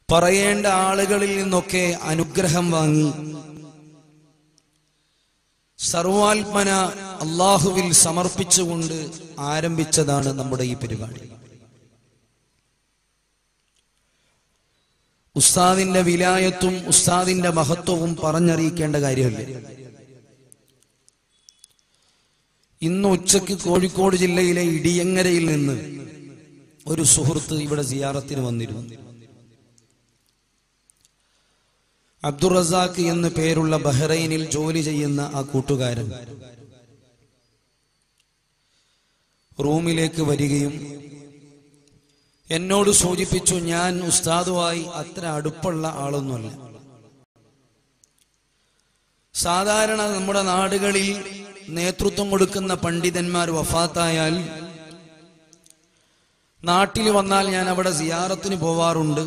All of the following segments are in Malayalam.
പറയേണ്ട ആളുകളിൽ നിന്നൊക്കെ അനുഗ്രഹം വാങ്ങി സർവാത്മന അള്ളാഹുവിൽ സമർപ്പിച്ചുകൊണ്ട് ആരംഭിച്ചതാണ് നമ്മുടെ ഈ പരിപാടി ഉസ്താദിന്റെ വിലായത്തും ഉസ്താദിന്റെ മഹത്വവും പറഞ്ഞറിയിക്കേണ്ട കാര്യമല്ല ഇന്ന് ഉച്ചയ്ക്ക് കോഴിക്കോട് ജില്ലയിലെ ഇടിയങ്ങരയിൽ നിന്ന് ഒരു സുഹൃത്ത് ഇവിടെ സിയാറത്തിന് വന്നിരുന്നു അബ്ദുൾ റസാഖ് എന്ന് പേരുള്ള ബഹ്റൈനിൽ ജോലി ചെയ്യുന്ന ആ കൂട്ടുകാരൻ റൂമിലേക്ക് വരികയും എന്നോട് സൂചിപ്പിച്ചു ഞാൻ ഉസ്താദുമായി അത്ര അടുപ്പുള്ള ആളൊന്നുമല്ല സാധാരണ നമ്മുടെ നാടുകളിൽ നേതൃത്വം കൊടുക്കുന്ന പണ്ഡിതന്മാർ വഫാത്തായാൽ നാട്ടിൽ വന്നാൽ ഞാൻ അവിടെ സിയാറത്തിന് പോവാറുണ്ട്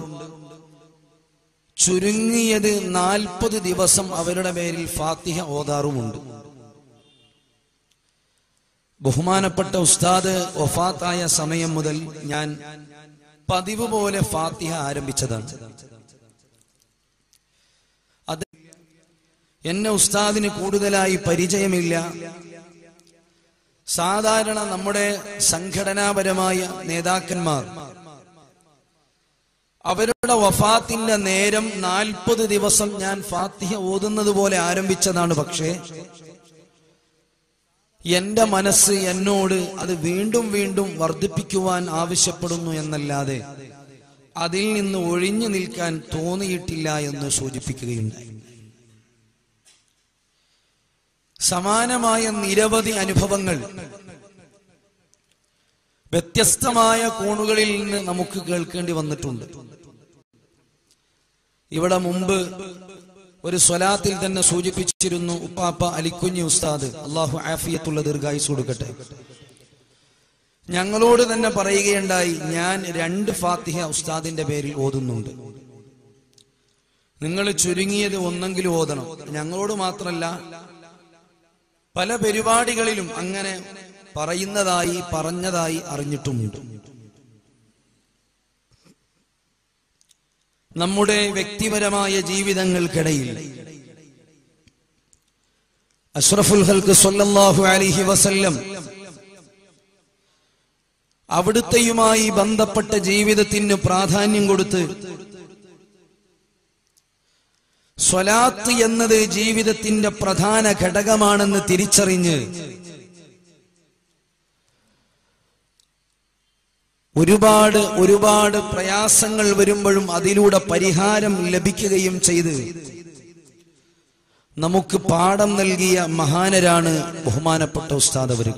ചുരുങ്ങിയത് നാൽപ്പത് ദിവസം അവരുടെ പേരിൽ ഫാത്തിഹ ഓതാറുമുണ്ട് ബഹുമാനപ്പെട്ട ഉസ്താദ് വഫാത്തായ സമയം മുതൽ ഞാൻ പതിവ് പോലെ ഫാത്തിഹ ആരംഭിച്ചതാണ് അത് എന്നെ ഉസ്താദിന് കൂടുതലായി പരിചയമില്ല സാധാരണ നമ്മുടെ സംഘടനാപരമായ നേതാക്കന്മാർ അവരുടെ വഫാത്തിന്റെ നേരം നാൽപ്പത് ദിവസം ഞാൻ ഫാത്തിഹ ഓതുന്നത് പോലെ ആരംഭിച്ചതാണ് പക്ഷേ എന്റെ മനസ്സ് എന്നോട് അത് വീണ്ടും വീണ്ടും വർദ്ധിപ്പിക്കുവാൻ ആവശ്യപ്പെടുന്നു എന്നല്ലാതെ അതിൽ നിന്ന് ഒഴിഞ്ഞു നിൽക്കാൻ തോന്നിയിട്ടില്ല എന്ന് സൂചിപ്പിക്കുകയുണ്ടായി സമാനമായ നിരവധി അനുഭവങ്ങൾ വ്യത്യസ്തമായ കോണുകളിൽ നിന്ന് നമുക്ക് കേൾക്കേണ്ടി വന്നിട്ടുണ്ട് ഇവിടെ മുമ്പ് ഒരു സ്വലാത്തിൽ തന്നെ സൂചിപ്പിച്ചിരുന്നു ഉപ്പാപ്പ അലിക്കുഞ്ഞി ഉസ്താദ് അള്ളാഹു ആഫിയത്തുള്ള ദീർഘായുസ് കൊടുക്കട്ടെ ഞങ്ങളോട് തന്നെ പറയുകയുണ്ടായി ഞാൻ രണ്ട് ഫാത്തിഹ ഉസ്താദിന്റെ പേരിൽ ഓതുന്നുണ്ട് നിങ്ങൾ ചുരുങ്ങിയത് ഒന്നെങ്കിലും ഓതണം ഞങ്ങളോട് മാത്രമല്ല പല പരിപാടികളിലും അങ്ങനെ പറയുന്നതായി പറഞ്ഞതായി അറിഞ്ഞിട്ടുമുണ്ട് നമ്മുടെ വ്യക്തിപരമായ ജീവിതങ്ങൾക്കിടയിൽ അഷ്റഫുൽ ഹൽക്ക് സല്ലല്ലാഹു അലൈഹി വസല്ലം അവിടുത്തെയുമായി ബന്ധപ്പെട്ട ജീവിതത്തിന് പ്രാധാന്യം കൊടുത്ത് സ്വലാത്ത് എന്നത് ജീവിതത്തിന്റെ പ്രധാന ഘടകമാണെന്ന് തിരിച്ചറിഞ്ഞ് ഒരുപാട് ഒരുപാട് പ്രയാസങ്ങൾ വരുമ്പോഴും അതിലൂടെ പരിഹാരം ലഭിക്കുകയും ചെയ്ത് നമുക്ക് പാഠം നൽകിയ മഹാനരാണ് ബഹുമാനപ്പെട്ട ഉസ്താദ് അവർ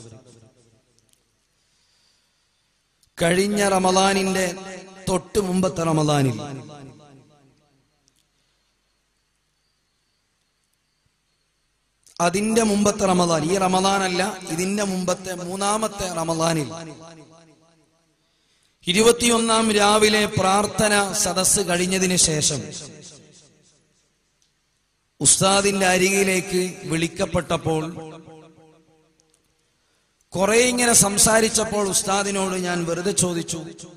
കഴിഞ്ഞ റമദാനിന്റെ തൊട്ട് മുമ്പത്തെ റമദാനിൽ അതിന്റെ മുമ്പത്തെ റമദാൻ ഈ റമദാനല്ല ഇതിന്റെ മുമ്പത്തെ മൂന്നാമത്തെ റമദാനിൽ ഇരുപത്തിയൊന്നാം രാവിലെ പ്രാർത്ഥന സദസ് കഴിഞ്ഞതിന് ശേഷം ഉസ്താദിന്റെ അരികിലേക്ക് വിളിക്കപ്പെട്ടപ്പോൾ കുറെ ഇങ്ങനെ സംസാരിച്ചപ്പോൾ ഉസ്താദിനോട് ഞാൻ വെറുതെ ചോദിച്ചു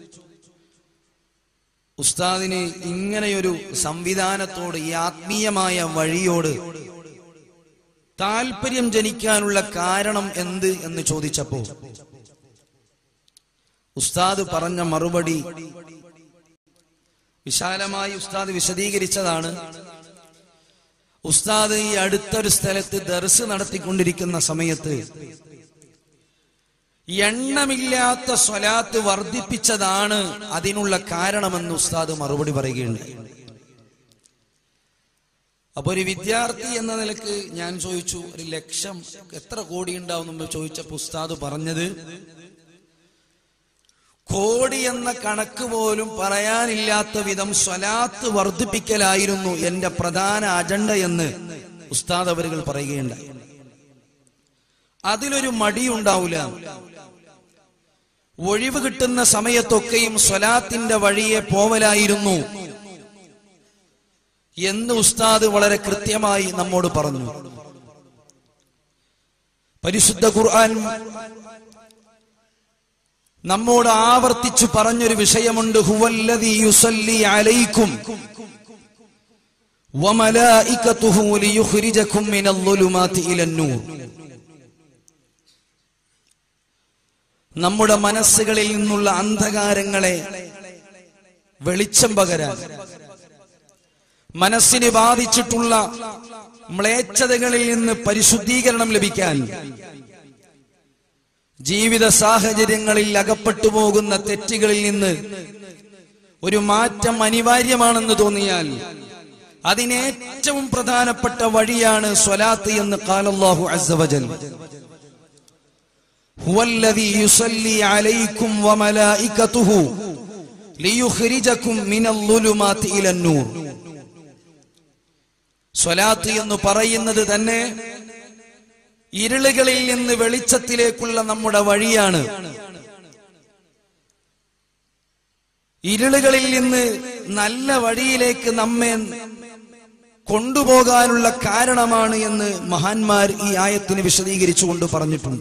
ഉസ്താദിന് ഇങ്ങനെയൊരു സംവിധാനത്തോട് ഈ ആത്മീയമായ വഴിയോട് താല്പര്യം ജനിക്കാനുള്ള കാരണം എന്ത് എന്ന് ചോദിച്ചപ്പോ ഉസ്താദ് പറഞ്ഞ മറുപടി വിശാലമായി ഉസ്താദ് വിശദീകരിച്ചതാണ് ഉസ്താദ് ഈ അടുത്തൊരു സ്ഥലത്ത് ദർസ് നടത്തിക്കൊണ്ടിരിക്കുന്ന സമയത്ത് എണ്ണമില്ലാത്ത സ്വലാത്ത് വർദ്ധിപ്പിച്ചതാണ് അതിനുള്ള കാരണമെന്ന് ഉസ്താദ് മറുപടി പറയുകയുണ്ടായി അപ്പൊ ഒരു വിദ്യാർത്ഥി എന്ന നിലക്ക് ഞാൻ ചോദിച്ചു ഒരു ലക്ഷം എത്ര കോടി ഉണ്ടാവും എന്ന് ചോദിച്ചപ്പോ ഉസ്താദ് പറഞ്ഞത് കോടി എന്ന കണക്ക് പോലും പറയാനില്ലാത്ത വിധം സ്വലാത്ത് വർദ്ധിപ്പിക്കലായിരുന്നു എന്റെ പ്രധാന അജണ്ട എന്ന് ഉസ്താദ് അവരുകൾ പറയുകയുണ്ടായി അതിലൊരു മടിയുണ്ടാവില്ല ഒഴിവ് കിട്ടുന്ന സമയത്തൊക്കെയും സ്വലാത്തിന്റെ വഴിയെ പോവലായിരുന്നു എന്ന് ഉസ്താദ് വളരെ കൃത്യമായി നമ്മോട് പറഞ്ഞു പരിശുദ്ധ ഖുർആൻ നമ്മോട് ആവർത്തിച്ചു പറഞ്ഞൊരു വിഷയമുണ്ട് ഹുവല്ലദീ യുസല്ലി അലൈക്കും വമലായികതുഹു ലിയുഖ്രിജകും മിനൽ ളുലുമാതി ഇലൻ നൂർ നമ്മുടെ മനസ്സുകളിൽ നിന്നുള്ള അന്ധകാരങ്ങളെ വെളിച്ചം പകരാൻ മനസ്സിന് ബാധിച്ചിട്ടുള്ള മ്ലേച്ഛതകളിൽ നിന്ന് പരിശുദ്ധീകരണം ലഭിക്കാൻ ജീവിത സാഹചര്യങ്ങളിൽ അകപ്പെട്ടു പോകുന്ന തെറ്റുകളിൽ നിന്ന് ഒരു മാറ്റം അനിവാര്യമാണെന്ന് തോന്നിയാൽ അതിനേറ്റവും പ്രധാനപ്പെട്ട വഴിയാണ് സ്വലാത്ത് എന്ന് കാലല്ലാഹു അസ്സവജൽ ഹുവല്ലദീ യുസല്ലി അലൈക്കും വമലായികതുഹു ലിയുഖ്രിജകും മിനൽ ളുലുമാതി ഇലൻ നൂർ സ്വലാത്ത് എന്ന് പറയുന്നത് തന്നെ ഇരുളുകളിൽ നിന്ന് വെളിച്ചത്തിലേക്കുള്ള നമ്മുടെ വഴിയാണ് ഇരുളുകളിൽ നിന്ന് നല്ല വഴിയിലേക്ക് നമ്മെ കൊണ്ടുപോകാനുള്ള കാരണമാണ് എന്ന് മഹാന്മാർ ഈ ആയത്തിന് വിശദീകരിച്ചുകൊണ്ട് പറഞ്ഞിട്ടുണ്ട്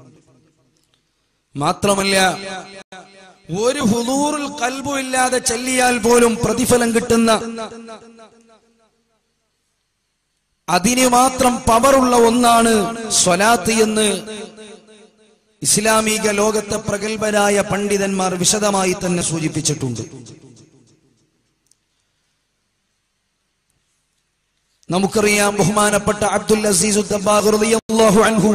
മാത്രമല്ല ഒരു ഹുദൂറിൽ കൽബും ഇല്ലാതെ ചെല്ലിയാൽ പോലും പ്രതിഫലം കിട്ടുന്ന അതിന് മാത്രം പവറുള്ള ഒന്നാണ് സ്വലാത്ത് എന്ന് ഇസ്ലാമിക ലോകത്തെ പ്രഗത്ഭരായ പണ്ഡിതന്മാർ വിശദമായി തന്നെ സൂചിപ്പിച്ചിട്ടുണ്ട് നമുക്കറിയാം ബഹുമാനപ്പെട്ട അബ്ദുൽ അസീസ് ഉദ്ദബ്ബാഹ് റളിയല്ലാഹു അൻഹു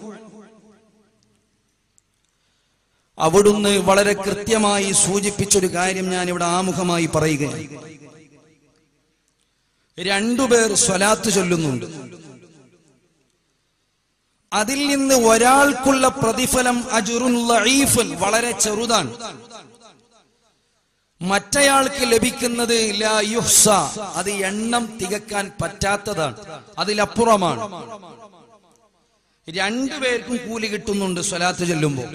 അവിടുന്ന് വളരെ കൃത്യമായി സൂചിപ്പിച്ചൊരു കാര്യം ഞാൻ ഇവിടെ ആമുഖമായി പറയുകയാണ് രണ്ടുപേർ സ്വലാത്ത് ചൊല്ലുന്നുണ്ട് അതിൽ നിന്ന് ഒരാൾക്കുള്ള പ്രതിഫലം അജുറുൻ ലഈഫുൻ വളരെ ചെറുതാണ് മറ്റയാൾക്ക് ലഭിക്കുന്നത് ലാ യുഹ്സ അത് എണ്ണം തികക്കാൻ പറ്റാത്തതാണ് അതിലപ്പുറമാണ് രണ്ടുപേർക്കും കൂലി കിട്ടുന്നുണ്ട് സ്വലാത്ത് ചൊല്ലുമ്പോൾ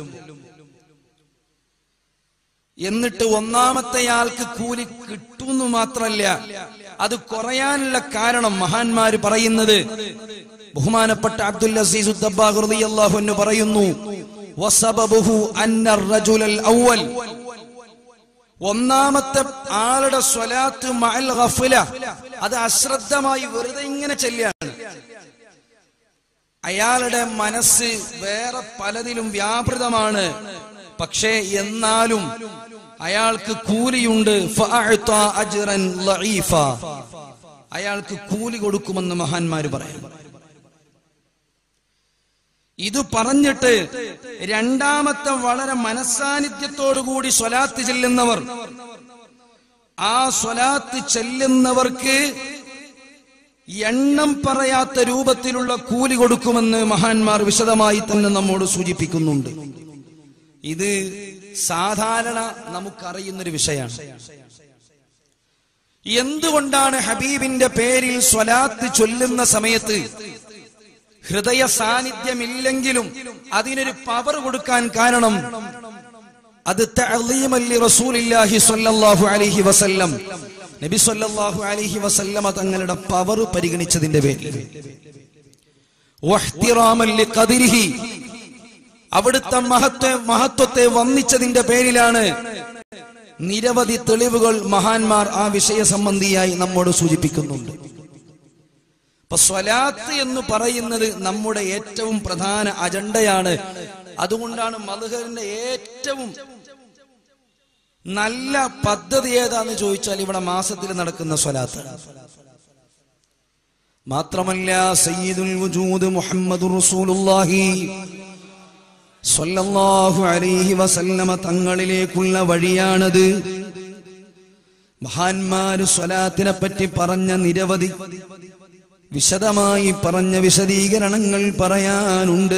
എന്നിട്ട് ഒന്നാമത്തെയാൾക്ക് കൂലി കിട്ടുന്നു മാത്രല്ല അത് കുറയാനുള്ള കാരണം മഹാന്മാര് പറയുന്നത് ബഹുമാനപ്പെട്ട അബ്ദുൽ അസീസ് ഉദ്ദബ്ബാഹ് റളിയല്ലാഹു അൻഹു പറയുന്നു വസബബുഹു അന്ന റജുലൽ അവൽ ഒന്നാമത്തെ ആളുടെ സ്വലാത്ത് മഅൽ ഗഫല അത് അശ്രദ്ധമായി വെറുതെ ഇങ്ങനെ ചെല്ലുകയാണ് അയാളുടെ മനസ്സ് വേറെ പലതിലും വ്യാപൃതമാണ് പക്ഷേ എന്നാലും അയാൾക്ക് കൂലിയുണ്ട് ഫഅഅത അജ്റൻ ലഈഫ. അയാൾക്ക് കൂലി കൊടുക്കുമെന്ന് മഹാന്മാര് പറയുന്നു ഇത് പറഞ്ഞിട്ട് രണ്ടാമത്തെ വളരെ മനസാന്നിധ്യത്തോടുകൂടി സ്വലാത്ത് ചെല്ലുന്നവർ ആ സ്വലാത്ത് ചെല്ലുന്നവർക്ക് എണ്ണം പറയാത്ത രൂപത്തിലുള്ള കൂലി കൊടുക്കുമെന്ന് മഹാന്മാർ വിശദമായി തന്നെ നമ്മോട് സൂചിപ്പിക്കുന്നുണ്ട് ഇത് സാധാരണ നമുക്കറിയുന്നൊരു വിഷയമാണ് എന്തുകൊണ്ടാണ് ഹബീബിന്റെ പേരിൽ സ്വലാത്ത് ചൊല്ലുന്ന സമയത്ത് ഹൃദയ സാന്നിധ്യമില്ലെങ്കിലും അതിനൊരു പവർ കൊടുക്കാൻ കാരണം അത് തഅലീമല്ലി റസൂലില്ലാഹി സ്വല്ലല്ലാഹു അലൈഹി വസല്ലം നബി സ്വല്ലല്ലാഹു അലൈഹി വസല്ലമ തങ്ങളുടെ പവർ പരിഗണിച്ചതിന്റെ പേരിൽ വഹ്തിറാമൻ ലിഖദരിഹി അവിടുത്തെ മഹത്വ മഹത്വത്തെ വന്നിച്ചതിന്റെ പേരിലാണ് നിരവധി തെളിവുകൾ മഹാന്മാർ ആ വിഷയ സംബന്ധിയായി നമ്മോട് സൂചിപ്പിക്കുന്നുണ്ട് അപ്പൊ സ്വലാത്ത് എന്ന് പറയുന്നത് നമ്മുടെ ഏറ്റവും പ്രധാന അജണ്ടയാണ് അതുകൊണ്ടാണ് മധുഹറിന്റെ ഏറ്റവും നല്ല പദ്ധതി ഏതാന്ന് ചോദിച്ചാൽ ഇവിടെ മാസത്തിൽ നടക്കുന്ന സ്വലാത്ത് മാത്രമല്ല സയ്യിദുൽ വജൂദ് മുഹമ്മദ് റസൂലുള്ളാഹി സ്വല്ലല്ലാഹു അലൈഹി വസല്ലമ തങ്ങളിലേക്കുള്ള വഴിയാണത് മഹാന്മാര് സ്വലാത്തിനെ പറ്റി പറഞ്ഞ നിരവധി വിശദമായി പറഞ്ഞ വിശദീകരണങ്ങൾ പറയാനുണ്ട്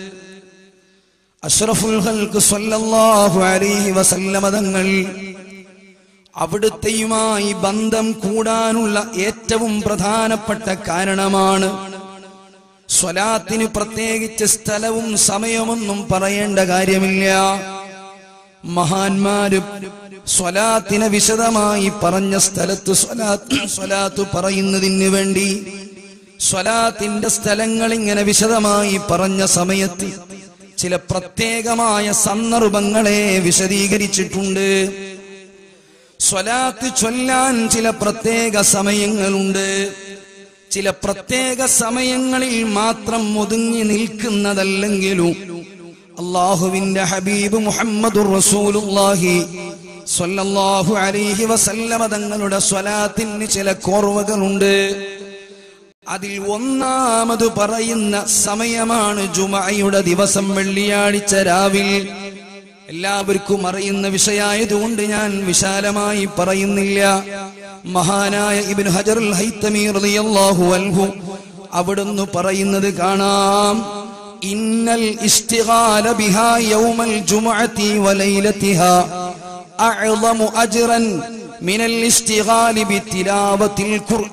അഷ്റഫുൽ ഹൽക്ക് സ്വല്ലല്ലാഹു അലൈഹി വസല്ലമ തങ്ങൾ അവിടുത്തെയുമായി ബന്ധം കൂടാനുള്ള ഏറ്റവും പ്രധാനപ്പെട്ട കാരണമാണ് സ്വലാത്തിന് പ്രത്യേകിച്ച് സ്ഥലവും സമയമൊന്നും പറയേണ്ട കാര്യമില്ല മഹാന്മാര് സ്വലാത്തിനെ വിശദമായി പറഞ്ഞ സ്ഥലത്ത് സ്വലാത്ത് സ്വലാത്ത് പറയുന്നതിന് വേണ്ടി സ്വലാത്തിന്റെ സ്ഥലങ്ങൾ ഇങ്ങനെ വിശദമായി പറഞ്ഞ സമയത്ത് ചില പ്രത്യേകമായ സന്ദർഭങ്ങളെ വിശദീകരിച്ചിട്ടുണ്ട് സ്വലാത്ത് ചൊല്ലാൻ ചില പ്രത്യേക സമയങ്ങളുണ്ട് ചില പ്രത്യേക സമയങ്ങളിൽ മാത്രം ഒതുങ്ങി നിൽക്കുന്നതല്ലെങ്കിലും അള്ളാഹുവിന്റെ ഹബീബ് മുഹമ്മദുർ റസൂലുള്ളാഹി സ്വല്ലല്ലാഹു അലൈഹി വസല്ലമ തങ്ങളുടെ സ്വലാത്തിന് ചില കോർവകളുണ്ട് അതിൽ ഒന്നാമത് പറയുന്ന സമയമാണ് ജുമയുടെ ദിവസം വെള്ളിയാഴ്ച രാവിലെ എല്ലാവർക്കും അറിയുന്ന വിഷയായതുകൊണ്ട് ഞാൻ വിശാലമായി പറയുന്നില്ല മഹാനായ ഇബ്നു ഹജറുൽ ഹൈത്തമി റളിയല്ലാഹു അൻഹു അവിടുന്ന് പറയുന്നത് കാണാം ഇന്നൽ ഇസ്തിഗാല ബിഹാ യൗമൽ ജുമുഅത്തി വലൈലത്തിഹാ അഅ്ളമു അജ്റൻ മിനൽ ഇസ്തിഗാലി ബിത്തിലാവത്തിൽ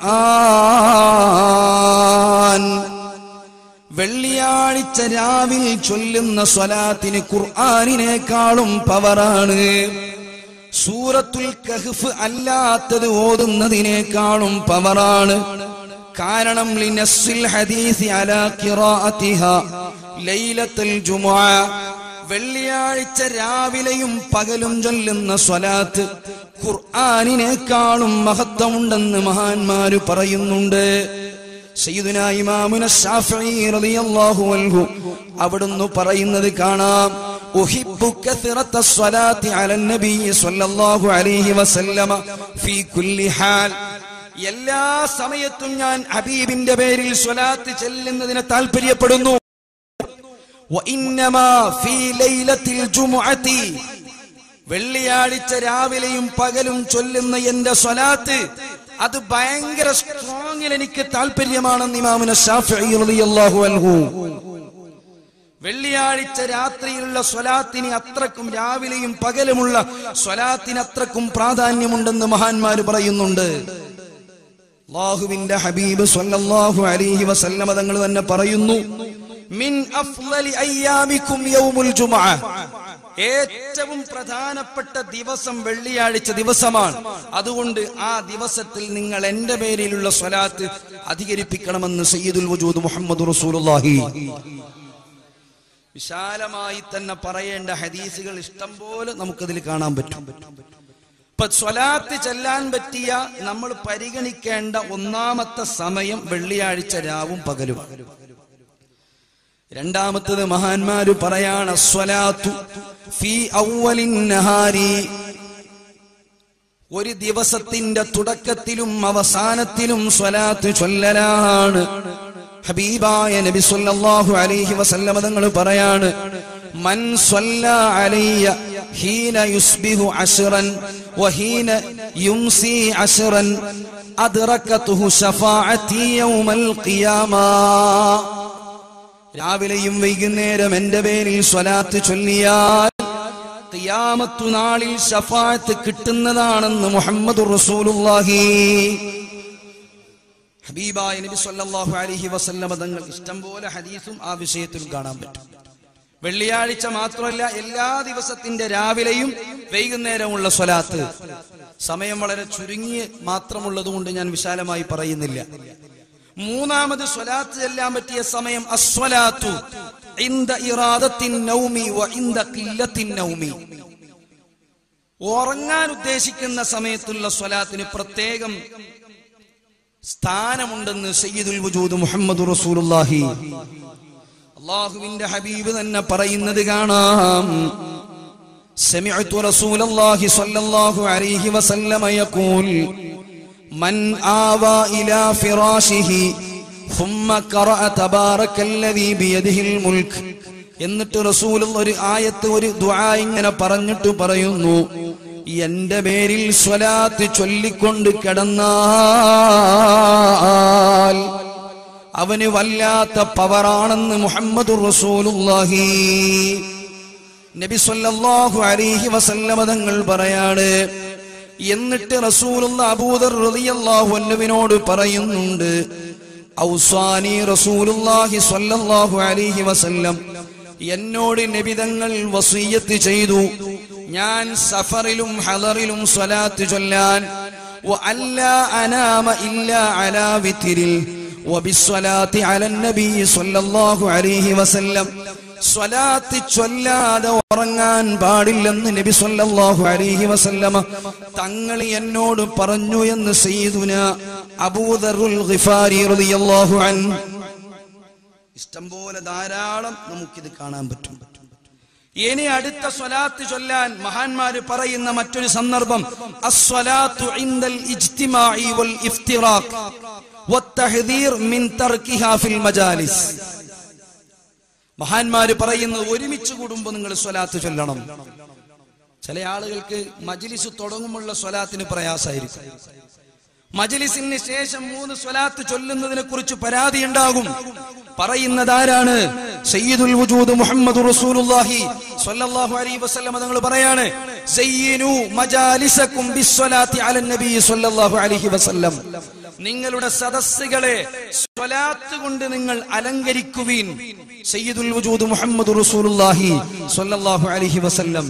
ഖുർആൻ വെള്ളിയാഴ്ച രാവിലെ ചൊല്ലുന്ന സ്വലാത്തിന് ഖുർആാനിനേക്കാളും പവറാണ് സൂറത്തുൽ കഹ്ഫ് അല്ലാത്തത് ഓതുന്നതിനേക്കാളും പവറാണ് കാരണം ലിനസ്സിൽ ഹദീസി അലാ ഖിറാഅത്തിഹ ലൈലത്തുൽ ജുമുഅ വെള്ളിയാഴ്ച രാവിലെയും പകലും ചൊല്ലുന്ന സ്വലാത്ത് ഖുർആാനിനേക്കാളും മഹത്വമുണ്ടെന്ന് മഹാന്മാര് പറയുന്നുണ്ട് സയ്യിദുനാ ഇമാമുന ശാഫിഈ റളിയല്ലാഹു അൻഹു അവിടുന്ന് പറയുന്നത് കാണാം ഉഹിബ്ബു കثرة الصلاة على النبي صلى الله عليه وسلم في كل حال എല്ലാ സമയത്തും ഞാൻ ഹബീബിന്റെ പേരിൽ സ്വലാത്ത് ചെല്ലുന്നതിനെ താല്പര്യപ്പെടുന്നു وإنما في ليلة الجمعة വെള്ളിയാഴ്ച രാവിലെയും പകലും ചൊല്ലുന്ന എന്റെ സ്വലാത്ത് അത് ഭയങ്കര സ്ട്രോങ്ങിൽ എനിക്ക് താല്പര്യമാണെന്ന് ഇമാമുന ഷാഫിഈ റളിയല്ലാഹു അൻഹു വെള്ളിയാഴ്ച രാത്രിയിലുള്ള സ്വലാത്തിന് അത്രക്കും രാവിലെയും പകലുമുള്ള സ്വലാത്തിന് അത്രക്കും പ്രാധാന്യമുണ്ടെന്ന് മഹാന്മാര് പറയുന്നുണ്ട് അള്ളാഹുവിന്റെ ഹബീബ് സ്വല്ലല്ലാഹു അലൈഹി വസല്ലമ തങ്ങൾ തന്നെ പറയുന്നു മിൻ അഫ്ളലി അയ്യാമിക്കും യൗമുൽ ജുമുഅ ഏറ്റവും പ്രധാനപ്പെട്ട ദിവസം വെള്ളിയാഴ്ച ദിവസമാണ് അതുകൊണ്ട് ആ ദിവസത്തിൽ നിങ്ങൾ എന്റെ പേരിലുള്ള സ്വലാത്ത് അധികരിപ്പിക്കണമെന്ന് സയ്യിദുൽ വജൂദ് മുഹമ്മദ് റസൂലുള്ളാഹി വിശാലമായി തന്നെ പറയേണ്ട ഹദീസുകൾ ഇഷ്ടം പോലെ നമുക്കതിൽ കാണാൻ പറ്റും ഇപ്പൊ സ്വലാത്ത് ചെല്ലാൻ പറ്റിയ നമ്മൾ പരിഗണിക്കേണ്ട ഒന്നാമത്തെ സമയം വെള്ളിയാഴ്ച രാവും പകലും രണ്ടാമത്തത് മഹാന്മാര് പറയാണ് സ്വലാത്തു ഫീ ഔവലിൻ നഹാരി ഒരു ദിവസത്തിന്റെ തുടക്കത്തിലും അവസാനത്തിലും സ്വലാത്ത് ചൊല്ലലാണ് ഹബീബായ നബി സല്ലല്ലാഹു അലൈഹി വസല്ലമ തങ്ങൾ പറയാണ് മൻ സ്വല്ല അലയ്യ ഹീന യുസ്ബിഹു അശ്റൻ വഹീന യുംസി അശ്റൻ അദ്റകതുഹു ശഫാഅതി യൗമൽ ഖിയാമ രാവിലെയും വൈകുന്നേരം എന്റെ പേരിൽ സ്വലാത്ത് ചൊല്ലിയാൽ ഖിയാമത്തു നാളിൽ ഷഫാഅത്ത് കിട്ടുന്നതാണെന്ന് മുഹമ്മദ് റസൂലുള്ളാഹി ഹബീബായ നബി സല്ലല്ലാഹു അലൈഹി വസല്ലമ തങ്ങൾ ഇഷ്ടംപോലെ ഹദീസും ആ വിഷയത്തിൽ കാണാൻ പറ്റും വെള്ളിയാഴ്ച മാത്രമല്ല എല്ലാ ദിവസത്തിന്റെ രാവിലെയും വൈകുന്നേരമുള്ള സ്വലാത്ത് സമയം വളരെ ചുരുങ്ങി മാത്രമുള്ളത് കൊണ്ട് ഞാൻ വിശാലമായി പറയുന്നില്ല മൂന്നാമത് സ്വലാത്ത് ചെല്ലാൻ പറ്റിയ സമയം അസ്വലാത്തു ഇന്ദ ഇറാദത്തിൻ നൗമി വ ഇന്ദ ഖില്ലത്തിൻ നൗമി ഉറങ്ങാൻ ഉദ്ദേശിക്കുന്ന സമയത്തുള്ള സ്വലാത്തിന് പ്രത്യേകം സ്ഥാനമുണ്ടെന്ന് സയ്യിദുൽ വജൂദ് മുഹമ്മദ് റസൂലുള്ളാഹി അള്ളാഹുവിന്റെ ഹബീബ് തന്നെ പറയുന്നത് കാണാം سمعت رسول الله صلى الله عليه وسلم يقول من آوى إلى فراشه ثم قرأ تبارك الذي بيده الملك എന്നിട്ട് റസൂൽ ഒരു ആയത്ത് ഒരു ദുആ ഇങ്ങനെ പറഞ്ഞിട്ട് പറയുന്നു എന്റെ പേരിൽ സ്വലാത്ത് ചൊല്ലിക്കൊണ്ട് കിടന്നാൽ അവന് വല്ലാത്ത പവറാണെന്ന് മുഹമ്മദ് റസൂലുള്ളാഹി നബി സല്ലല്ലാഹു അലൈഹി വസല്ലമ തങ്ങൾ പറയാണ് എന്നിട്ട് റസൂലുള്ള അബൂദർ റളിയല്ലാഹു അൻഹുവിനോട് പറയുന്നുണ്ട് ഔസാനി റസൂലുള്ളാഹി സ്വല്ലല്ലാഹു അലൈഹി വസല്ലം എന്നോട് നബിതങ്ങൾ വസീയത്ത് ചെയ്തു ഞാൻ സഫറിലും ഹദറിലും സ്വലാത്ത് ചൊല്ലാൻ وألا أنام إلا على وتر وبالصلاة على النبي صلى الله عليه وسلم സ്വലാത്ത് ചൊല്ലാതെ ഉറങ്ങാൻ പാടില്ലെന്ന് നബി സല്ലല്ലാഹു അലൈഹി വസല്ലമ തങ്ങൾ എന്നോട് പറഞ്ഞു എന്ന് സയ്യിദുന അബൂദറുൽ ഗിഫാരി റളിയല്ലാഹു അൻഹു ഇഷ്ടംപോലെ ധാരാളം നമുക്കിത് കാണാൻ പറ്റും ഇനി അടുത്ത സ്വലാത്ത് ചൊല്ലാൻ മഹാന്മാര് പറയുന്ന മറ്റൊരു സന്ദർഭം അസ്വലാത്തു ഇൻദൽ ഇജ്തിമാഇ വൽ ഇഫ്തിറാഖ് വത്തഹ്ദീർ മിൻ തർക്കിഹാ ഫിൽ മജാലിസ് മഹാന്മാര് പറയുന്നത് ഒരുമിച്ച് കൂടുമ്പോൾ നിങ്ങൾ സ്വലാത്ത് ചൊല്ലണം ചില ആളുകൾക്ക് മജ്ലിസ് തുടങ്ങുമുള്ള സ്വലാത്തിന് പ്രയാസമായിരിക്കും മജ്ലിസിന് ശേഷം മൂന്ന് സ്വലാത്ത് ചൊല്ലുന്നതിനെ കുറിച്ച് പരാതി ഉണ്ടാകും പറയുന്നത് ആരാണ് സയ്യിദുൽ വജൂദ് മുഹമ്മദ് റസൂലുള്ളാഹി സ്വല്ലല്ലാഹു അലൈഹി വസല്ലം തങ്ങൾ പറയാണ് സയ്യിനു മജാലിസകും ബിസ്സലാത്തി അലൻ നബി സ്വല്ലല്ലാഹു അലൈഹി വസല്ലം നിങ്ങളുടെ സദസ്സുകളെ സ്വലാത്ത് കൊണ്ട് നിങ്ങൾ അലങ്കരിക്കുവീൻ സയ്യിദുൽ വജൂദ് മുഹമ്മദ് റസൂലുള്ളാഹി സ്വല്ലല്ലാഹു അലൈഹി വസല്ലം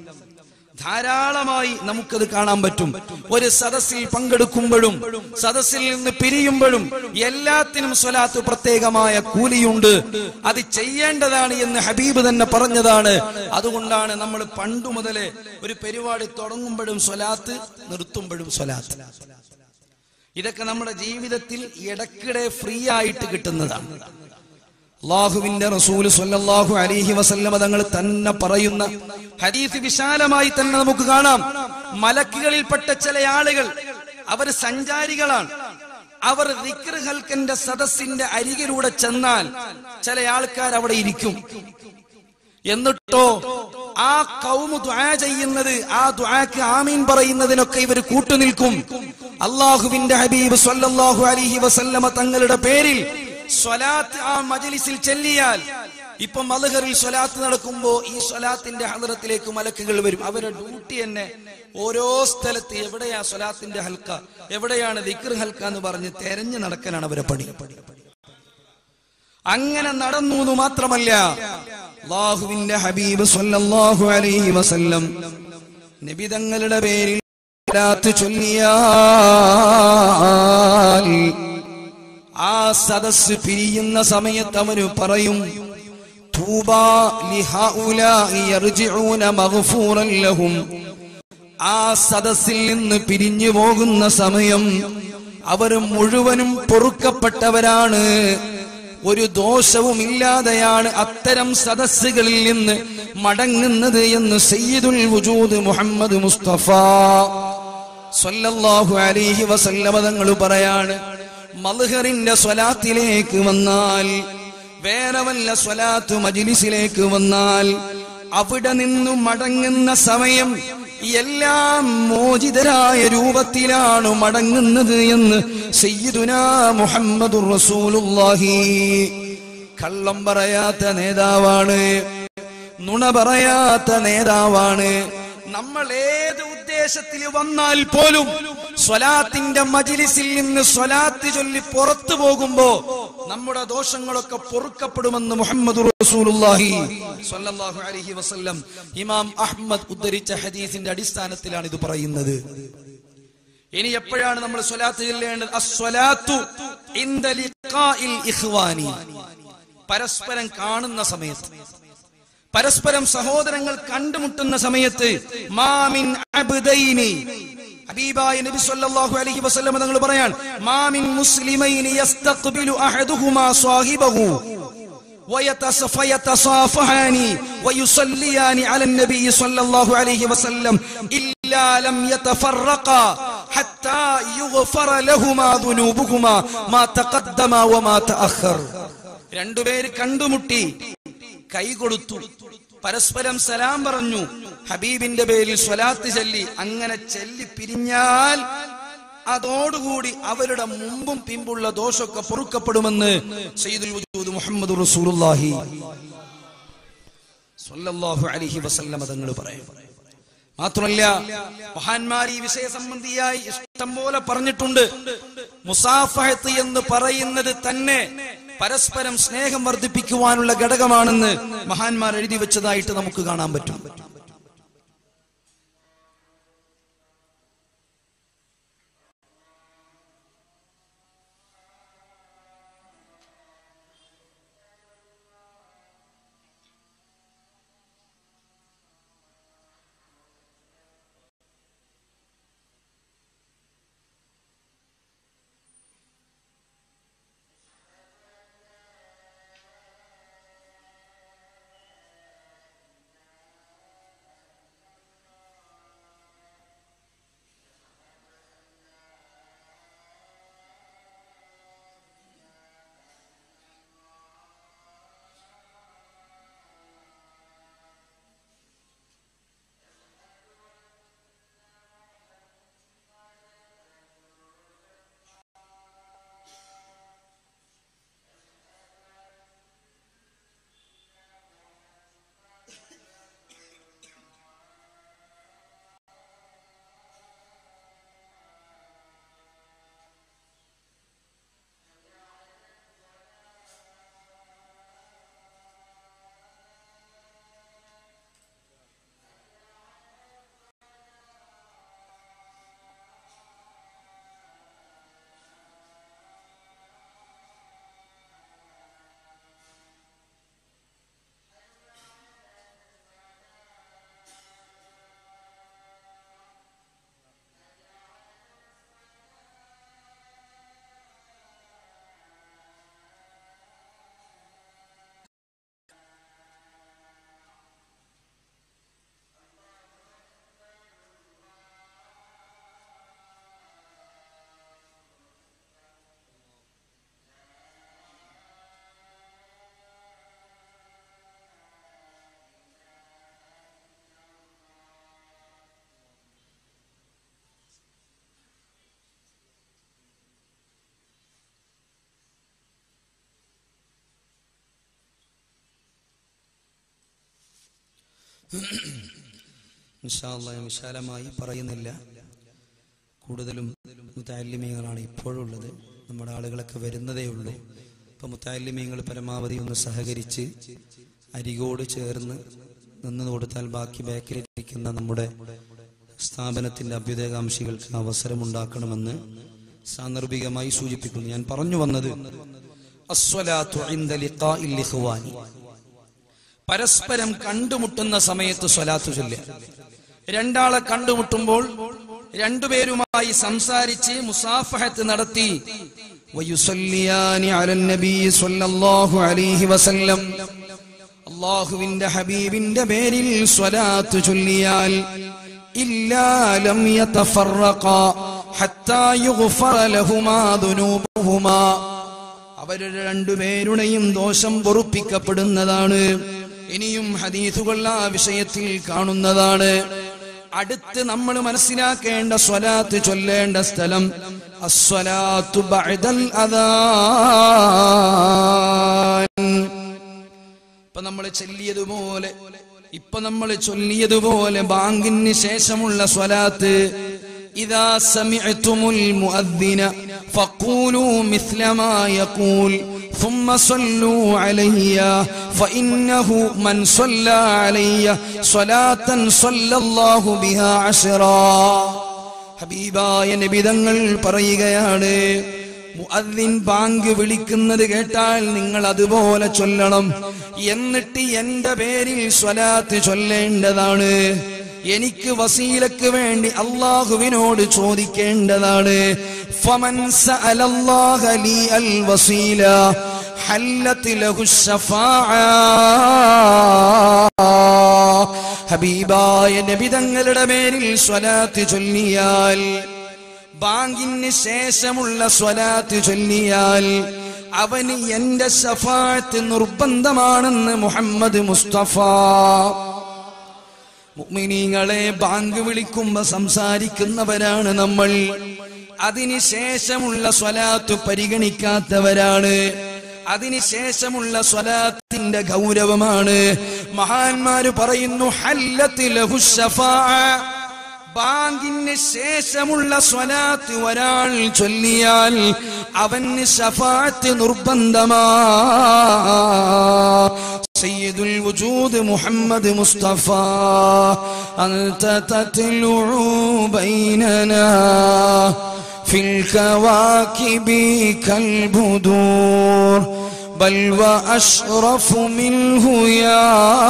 ധാരാളമായി നമുക്കത് കാണാൻ പറ്റും ഒരു സദസ്സിൽ പങ്കെടുക്കുമ്പോഴും സദസ്സിൽ നിന്ന് പിരിയുമ്പോഴും എല്ലാത്തിനും സ്വലാത്ത് പ്രത്യേകമായ കൂലിയുണ്ട് അത് ചെയ്യേണ്ടതാണ് എന്ന് ഹബീബ് തന്നെ പറഞ്ഞതാണ് അതുകൊണ്ടാണ് നമ്മൾ പണ്ടു മുതലേ ഒരു പരിപാടി തുടങ്ങുമ്പോഴും സ്വലാത്ത് നിർത്തുമ്പോഴും സ്വലാത്ത് ഇതൊക്കെ നമ്മുടെ ജീവിതത്തിൽ ഇടയ്ക്കിടെ ഫ്രീ ആയിട്ട് കിട്ടുന്നതാണ് അള്ളാഹുവിന്റെ റസൂല് സ്വല്ലല്ലാഹു അലൈഹി വസല്ലമ തങ്ങൾ തന്നെ പറയുന്ന ഹദീസ് വിശാലമായി തന്നെ നമുക്ക് കാണാം മലക്കുകളിൽപ്പെട്ട ചില ആളുകൾ അവർ സഞ്ചാരികളാണ് അവർ ദിക്ർ ഹൽക്കന്റെ സദസ്സിന്റെ അരികിലൂടെ ചെന്നാൽ ചില ആൾക്കാർ അവിടെ ഇരിക്കും എന്നിട്ടോ ആ കൗമു ദ്വാ ചെയ്യുന്നത് ആ ദ്വാക്ക് ആമീൻ പറയുന്നതിനൊക്കെ ഇവർ കൂട്ടുനിൽക്കും അള്ളാഹുവിന്റെ ഹബീബ് സ്വല്ലല്ലാഹു അലൈഹി വസല്ലമ തങ്ങളുടെ പേരിൽ സ്വലാത്ത് ആ മജലിസിൽ ചെല്ലിയാൽ ഇപ്പൊ മലഹറിൽ സ്വലാത്ത് നടക്കുമ്പോ ഈ സ്വലാത്തിന്റെ ഹലറത്തിലേക്ക് മലക്കുകൾ വരും അവരുടെ ഡ്യൂട്ടി തന്നെ ഓരോ സ്ഥലത്ത് എവിടെയാ സ്വലാത്തിന്റെ ഹൽക്ക എവിടെയാണ് ദിക്ർ ഹൽക്ക എന്ന് പറഞ്ഞ് തെരഞ്ഞു നടക്കാനാണ് അവരെ പണി അങ്ങനെ നടന്നു എന്ന് മാത്രമല്ല അള്ളാഹുവിന്റെ ഹബീബ് സ്വല്ലല്ലാഹു അലൈഹി വസല്ലം നബി തങ്ങളുടെ പേരിൽ സ്വലാത്ത് ചൊല്ലിയാൽ ആ സദസ് പിരിയുന്ന സമയത്ത് അവന് പറയും തൂബാ ലിഹൗലാഇ യർജിഊന മഗ്ഫൂറൻ ലഹും ആ സദസ്സിൽ നിന്ന് പിരിഞ്ഞു പോകുന്ന സമയം അവർ മുഴുവനും പൊറുക്കപ്പെട്ടവരാണ് ഒരു ദോഷവുമില്ലാതെയാണ് അത്തരം സദസ്സുകളിൽ നിന്ന് മടങ്ങുന്നത് എന്ന് സയ്യിദുൽ വജൂദ് മുഹമ്മദ് മുസ്തഫ സല്ലല്ലാഹു അലൈഹി വസല്ലമ തങ്ങൾ പറയാണ് മൽഹറിന്റെ സ്വലാത്തിലേക്ക് വന്നാൽ വേറെ വല്ല സ്വലാത്തു മജിലിസിലേക്ക് വന്നാൽ അവിടെ നിന്നു മടങ്ങുന്ന സമയം എല്ലാം മോചിതരായ രൂപത്തിലാണ് മടങ്ങുന്നത് എന്ന് സയ്യിദുനാ മുഹമ്മദുർ റസൂലുള്ളാഹി കള്ളം പറയാത്ത നേതാവാണ് നുണ പറയാത്ത നേതാവാണ് നമ്മൾ ഏത് ഉദ്ദേശത്തിൽ വന്നാൽ പോലും സ്വലാത്തിന്റെ മജിലിസിൽ നിന്ന് സ്വലാത്ത് ചൊല്ലി പുറത്തു പോകുമ്പോ നമ്മുടെ ദോഷങ്ങളൊക്കെ പൊറുക്കപ്പെടുമെന്ന് മുഹമ്മദ് റസൂലുള്ളാഹി സ്വല്ലല്ലാഹു അലൈഹി വസല്ലം ഇമാം അഹ്മദ് ഉദ്ധരിച്ച ഹദീസിന്റെ അടിസ്ഥാനത്തിലാണ് ഇത് പറയുന്നത് ഇനി എപ്പോഴാണ് നമ്മൾ സ്വലാത്ത് ചൊല്ലേണ്ടത് അസ്വലാത്തു ഇൻദ ലിഖാഇൽ ഇഖ്വാനി പരസ്പരം കാണുന്ന സമയത്ത് പരസ്പരം സഹോദരങ്ങൾ കണ്ടുമുട്ടുന്ന സമയത്ത് മാമിൻ അബ്ദൈനി ഹബീബായ നബി സല്ലല്ലാഹു അലൈഹി വസല്ലം തങ്ങൾ പറയാൻ മാമിൻ മുസ്ലിമൈനി യസ്തഖ്ബിലു അഹദുഹുമാ സ്വാഹിബഹു ويتص- فيتصافحان ويصليان على النبي صلى الله عليه وسلم إلا لم يتفرقا حتى يغفر لهما ذنوبهما ما تقدم وما تأخر രണ്ടുപേര് കണ്ടുമുട്ടി കൈ കൊടുത്തു പരസ്പരം സലാം പറഞ്ഞു ഹബീബിന്റെ പേരിൽ സ്വലാത്ത് ചൊല്ലി അങ്ങനെ ചൊല്ലി പിരിഞ്ഞാൽ അതോടുകൂടി അവരുടെ മുമ്പും പിമ്പുള്ള ദോഷമൊക്കെ പൊറുക്കപ്പെടുമെന്ന് സയ്യിദുൽ വജൂദ് മുഹമ്മദ് റസൂലുള്ളാഹി സ്വല്ലല്ലാഹു അലൈഹി വസല്ലമ തങ്ങൾ പറയും മാത്രമല്ല മഹാന്മാർ ഈ വിഷയ സംബന്ധിയായി ഇഷ്ടം പോലെ പറഞ്ഞിട്ടുണ്ട് മുസാഫഹത്ത് എന്ന് പറയുന്നത് തന്നെ പരസ്പരം സ്നേഹം വർദ്ധിപ്പിക്കുവാനുള്ള ഘടകമാണെന്ന് മഹാന്മാർ എഴുതി വെച്ചതായിട്ട് നമുക്ക് കാണാൻ പറ്റും ഇൻഷാ അല്ലാഹ് ഞാൻ വിശാലമായി പറയുന്നില്ല കൂടുതലും മുത്താലിമീങ്ങളാണ് ഇപ്പോഴുള്ളത് നമ്മുടെ ആളുകളൊക്കെ വരുന്നതേ ഉള്ളൂ ഇപ്പൊ മുത്താലിമീങ്ങൾ പരമാവധി ഒന്ന് സഹകരിച്ച് അരികോട് ചേർന്ന് നിന്ന് കൊടുത്താൽ ബാക്കി ബാക്കിലിരിക്കുന്ന നമ്മുടെ സ്ഥാപനത്തിന്റെ അഭ്യുദയകാംക്ഷികൾക്ക് അവസരമുണ്ടാക്കണമെന്ന് സാന്ദർഭികമായി സൂചിപ്പിക്കുന്നു ഞാൻ പറഞ്ഞു വന്നത് അസ്വലാത്തു ഇൻദ ലിഖാഇൽ ഇഖ്വാനി. പരസ്പരം കണ്ടുമുട്ടുന്ന സമയത്ത് സ്വലാത്തു ചൊല്ലുക രണ്ടാളെ കണ്ടുമുട്ടുമ്പോൾ രണ്ടുപേരുമായി സംസാരിച്ച് മുസാഫഹത്ത് നടത്തി വയുസല്ലിയാനി അലൻ നബി സ്വല്ലല്ലാഹു അലൈഹി വസല്ലം അള്ളാഹുവിന്റെ ഹബീബിന്റെ പേരിൽ സ്വലാത്ത് ചൊല്ലിയാൽ ഇല്ലാ ലം യതഫറഖാ ഹത്താ യുഗ്ഫറ ലഹുമാ ദുനൂബുഹുമാ അവരുടെ രണ്ടുപേരുടെയും ദോഷം പൊറുപ്പിക്കപ്പെടുന്നതാണ് ഇനിയും ഹദീസുകൾ ആ വിഷയത്തിൽ കാണുന്നതാണ് അടുത്ത് നമ്മൾ മനസ്സിലാക്കേണ്ട സ്വലാത്ത് ചൊല്ലേണ്ട സ്ഥലം അസ്വലാത്തു ബഅദൽ അദാൻ ഇപ്പൊ നമ്മൾ ചൊല്ലിയതുപോലെ ഇപ്പൊ നമ്മൾ ചൊല്ലിയതുപോലെ ബാങ്കിന് ശേഷമുള്ള സ്വലാത്ത് ഇതാ സമിഅ്തുമുൽ മുഅദ്ദിന ഫഖൂലു മിസ്ല മാ യഖൂൽ ثم صلوا علي فإنه من صلى علي صلاة صلى الله بها عشرا ഹബീബായ നബിതങ്ങൾ പറയുകയാണ് മുഅദ്ദിൻ ബാങ്ക് വിളിക്കുന്നത് കേട്ടാൽ നിങ്ങൾ അതുപോലെ ചൊല്ലണം എന്നിട്ട് എന്റെ പേരിൽ സ്വലാത്ത് ചൊല്ലേണ്ടതാണ് എനിക്ക് വസീലക്ക് വേണ്ടി അള്ളാഹുവിനോട് ചോദിക്കേണ്ടതാണ് ഫമൻ സഅലല്ലാഹ ലീ അൽ വസീല ഹല്ലത്ത് ലഹു ശഫാഅ ഹബീബായ നബിതങ്ങളുടെ പേരിൽ സ്വലാത്ത് ചൊല്ലിയാൽ ബാങ്കിന് ശേഷമുള്ള സ്വലാത്ത് ചൊല്ലിയാൽ അവന് എന്റെ ശഫാത്ത് നിർബന്ധമാണെന്ന് മുഹമ്മദ് മുസ്തഫ മുഅ്മിനീങ്ങളെ ബാങ്ക് വിളിക്കുമ്പോ സംസാരിക്കുന്നവരാണ് നമ്മൾ അതിനുശേഷമുള്ള സ്വലാത്ത് പരിഗണിക്കാത്തവരാണ് അതിനുശേഷമുള്ള സ്വലാത്തിന്റെ ഗൗരവമാണ് മഹാന്മാര് പറയുന്നു ഹല്ലത്ത് ലഹു ശഫാഅ ബാങ്കിന് ശേഷമുള്ള സ്വലാത്ത് ഒരാൾ ചൊല്ലിയാൽ അവന് ഷഫാത്ത് നിർബന്ധമാ سيد الوجود محمد مصطفى أنت تتلع بيننا في الكواكب كالبدور بل وأشرف منه يا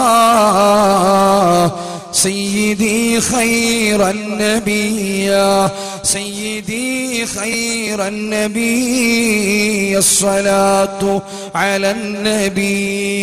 سيدي خير النبي يا سيدي خير النبي الصلاة على النبي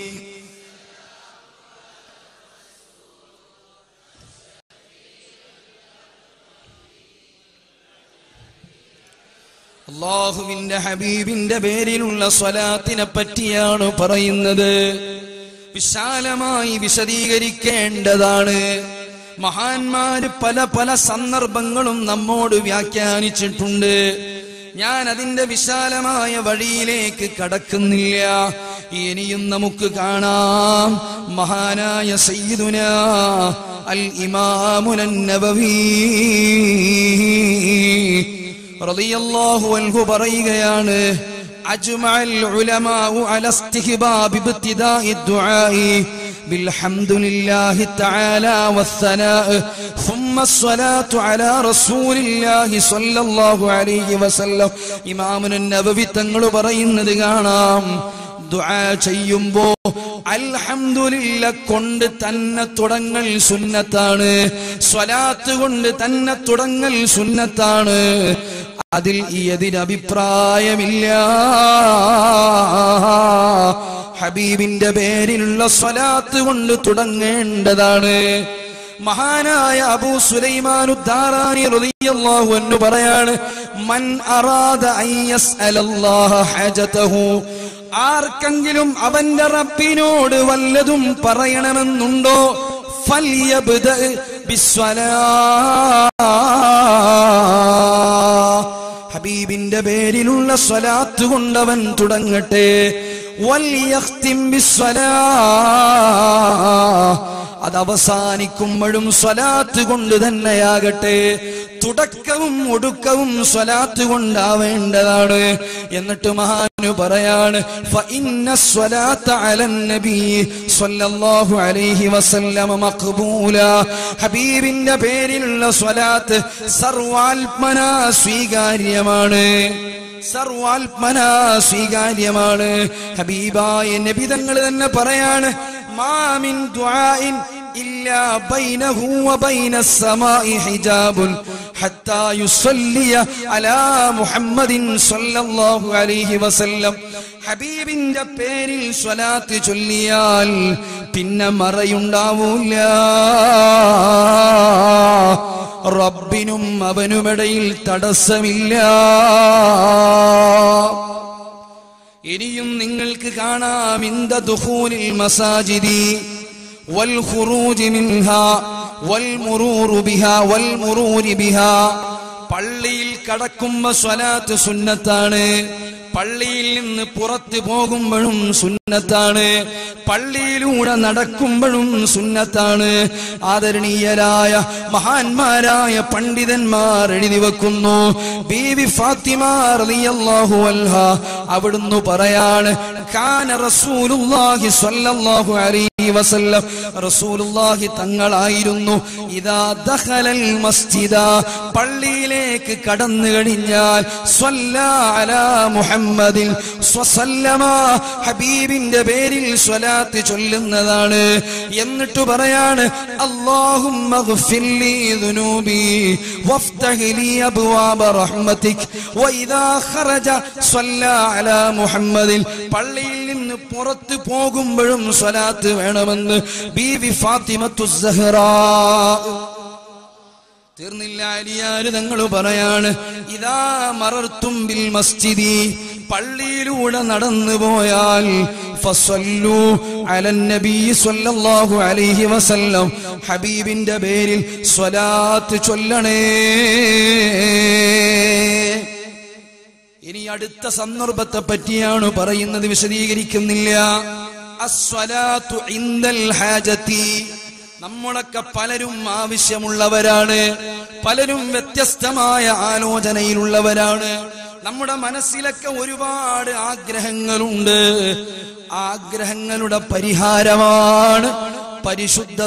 അള്ളാഹുവിന്റെ ഹബീബിന്റെ പേരിലുള്ള സ്വലാത്തിനെ പറ്റിയാണ് പറയുന്നത് വിശാലമായി വിശദീകരിക്കേണ്ടതാണ് മഹാന്മാര് പല പല സന്ദർഭങ്ങളും നമ്മോട് വ്യാഖ്യാനിച്ചിട്ടുണ്ട് ഞാൻ അതിന്റെ വിശാലമായ വഴിയിലേക്ക് കടക്കുന്നില്ല ഇനിയും നമുക്ക് കാണാം മഹാനായ സയ്യിദുന അൽ ഇമാമുനൻ നബവി റളിയല്ലാഹു അൻഹു പറയുകയാണ് أجمع العلماء على استحباب ابتداء الدعاء بالحمد لله تعالى والثناء ثم الصلاة على رسول الله صلى الله عليه وسلم ഇമാമുൻ നബവി തങ്ങൾ പറയുന്നത് കാണാം ദുആ ചെയ്യുമ്പോ അൽഹംദുലില്ല കൊണ്ട് തന്നെ തുടങ്ങൽ സുന്നത്താണ് സ്വലാത്ത് കൊണ്ട് തന്നെ തുടങ്ങൽ സുന്നത്താണ് അതിൽ ഈ എതിരഭിപ്രായമില്ല ഹബീബിന്റെ പേരിലുള്ള സ്വലാത്ത് കൊണ്ട് തുടങ്ങേണ്ടതാണ് മഹാനായ അബൂ സുലൈമാൻ ഉദ്ദാറാനി റളിയല്ലാഹു അൻഹു പറയാണ് മൻ അറാദ അൻ യസ്അലല്ലാഹ ഹജതഹു ആർക്കെങ്കിലും അവന്റെ റബ്ബിനോട് വല്ലതും പറയണമെന്നുണ്ടോ ഫൽയബ്ദ ബിസ്വലാ ഹബീബിന്റെ പേരിലുള്ള സ്വലാത്ത് കൊണ്ടവൻ തുടങ്ങട്ടെ വൽയഖ്തിം ബിസ്സലാ അത് അവസാനിക്കുമ്പോഴും സ്വലാത്ത് കൊണ്ട് തന്നെയാകട്ടെ തുടക്കവും ഒടുക്കവും സ്വലാത്ത് കൊണ്ടാവേണ്ടതാണ് എന്നിട്ട് മഹാനു പറയാണ് ഫഇന്ന സ്വലാത്ത അലൻ നബി സ്വല്ലല്ലാഹു അലൈഹി വസല്ലമ മഖ്ബൂല ഹബീബിന്റെ പേരിലുള്ള സ്വലാത്ത് സർവാത്മന സ്വീകാര്യമാണ് സർവാത്മന സ്വീകാര്യമാണ് ഹബീബായ നബിതങ്ങൾ തന്നെ പറയാണ് മാമിൻ ദുആഇൻ إلا بينه وبين السماء حجاب حتى يصلي على محمد صلى الله عليه وسلم ഹബീബിന്റെ പേരിൽ സ്വലാത്ത് ചൊല്ലിയാൽ പിന്നെ മറയുണ്ടാവൂല റബ്ബിനും അവനുമിടയിൽ തടസ്സമില്ല ഇനിയും നിങ്ങൾക്ക് കാണാം ഇന്ത ദുഖൂലിൽ മസാജിദി والخروج منها والمرور بها والمرور بها പള്ളിയിൽ കടക്കുമ്പോ സ്വലാത്ത് സുന്നത്താണ് പള്ളിയിൽ നിന്ന് പുറത്തു പോകുമ്പോഴും സുന്നത്താണ് പള്ളിയിലൂടെ നടക്കുമ്പോഴും സുന്നത്താണ് ആദരണീയരായ മഹാന്മാരായ പണ്ഡിതന്മാർ എഴുതി വെക്കുന്നു ബീവി ഫാത്തിമ റളിയല്ലാഹു അൻഹ അവിടുന്ന് പറയാണ് കാന റസൂലുള്ളാഹി സ്വല്ലല്ലാഹു അലൈഹി വസല്ലം റസൂലുള്ളാഹി തങ്ങളായിരുന്നു ഇദാ ദഖലൽ മസ്ജിദ പള്ളിയിലേക്ക് കടന്നു കഴിഞ്ഞാൽ സ്വല്ലാ അലാ മുഹമ്മദിൻ സ്വസല്ലമ ഹബീബിന്റെ പേരിൽ സ്വലാത്ത് ചൊല്ലുന്നതാണ് എന്നിട്ട് പറയാണ് അല്ലാഹുമ്മ ഗ്ഫിർലി ദുനൂബി വഫ്തഹ് ലി അബ്വാബ റഹ്മതിക് വഇദാ ഖറജ സ്വല്ലാ അലാ മുഹമ്മദിൻ പള്ളിയിൽ നിന്ന് പുറത്തു പോകുമ്പോഴും സ്വലാത്ത് വേണമെന്ന് ബീവി ഫാത്തിമത്തു സഹ്റാ തീർന്നില്ല അലിയാര് തങ്ങൾ പറയാണ് ഇതാ മറർത്തും ബിൽ മസ്ജിദി പള്ളിയിലൂടെ നടന്നു പോയാൽ ഫസല്ലു അലൻ നബി സ്വല്ലല്ലാഹു അലൈഹി വസല്ലം ഹബീബിന്റെ പേരിൽ സ്വലാത്ത് ചൊല്ലണേ ഇനി അടുത്ത സന്ദർഭത്തെ പറ്റിയാണ് പറയുന്നത് വിശദീകരിക്കുന്നില്ല അസ്വലാത്തു ഇൻദൽ ഹാജത്തി നമ്മളൊക്കെ പലരും ആവശ്യമുള്ളവരാണ് പലരും വ്യത്യസ്തമായ ആലോചനയിലുള്ളവരാണ് നമ്മുടെ മനസ്സിലൊക്കെ ഒരുപാട് ആഗ്രഹങ്ങളുണ്ട് ആഗ്രഹങ്ങളുടെ പരിഹാരമാണ് പരിശുദ്ധ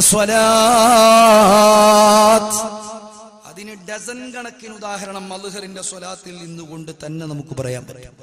സ്വലാത്ത് അതിന് ഡസൻ കണക്കിന് ഉദാഹരണം മധുഹറിന്റെ സ്വലാത്തിൽ നിന്നുകൊണ്ട് തന്നെ നമുക്ക് പറയാൻ പറ്റാം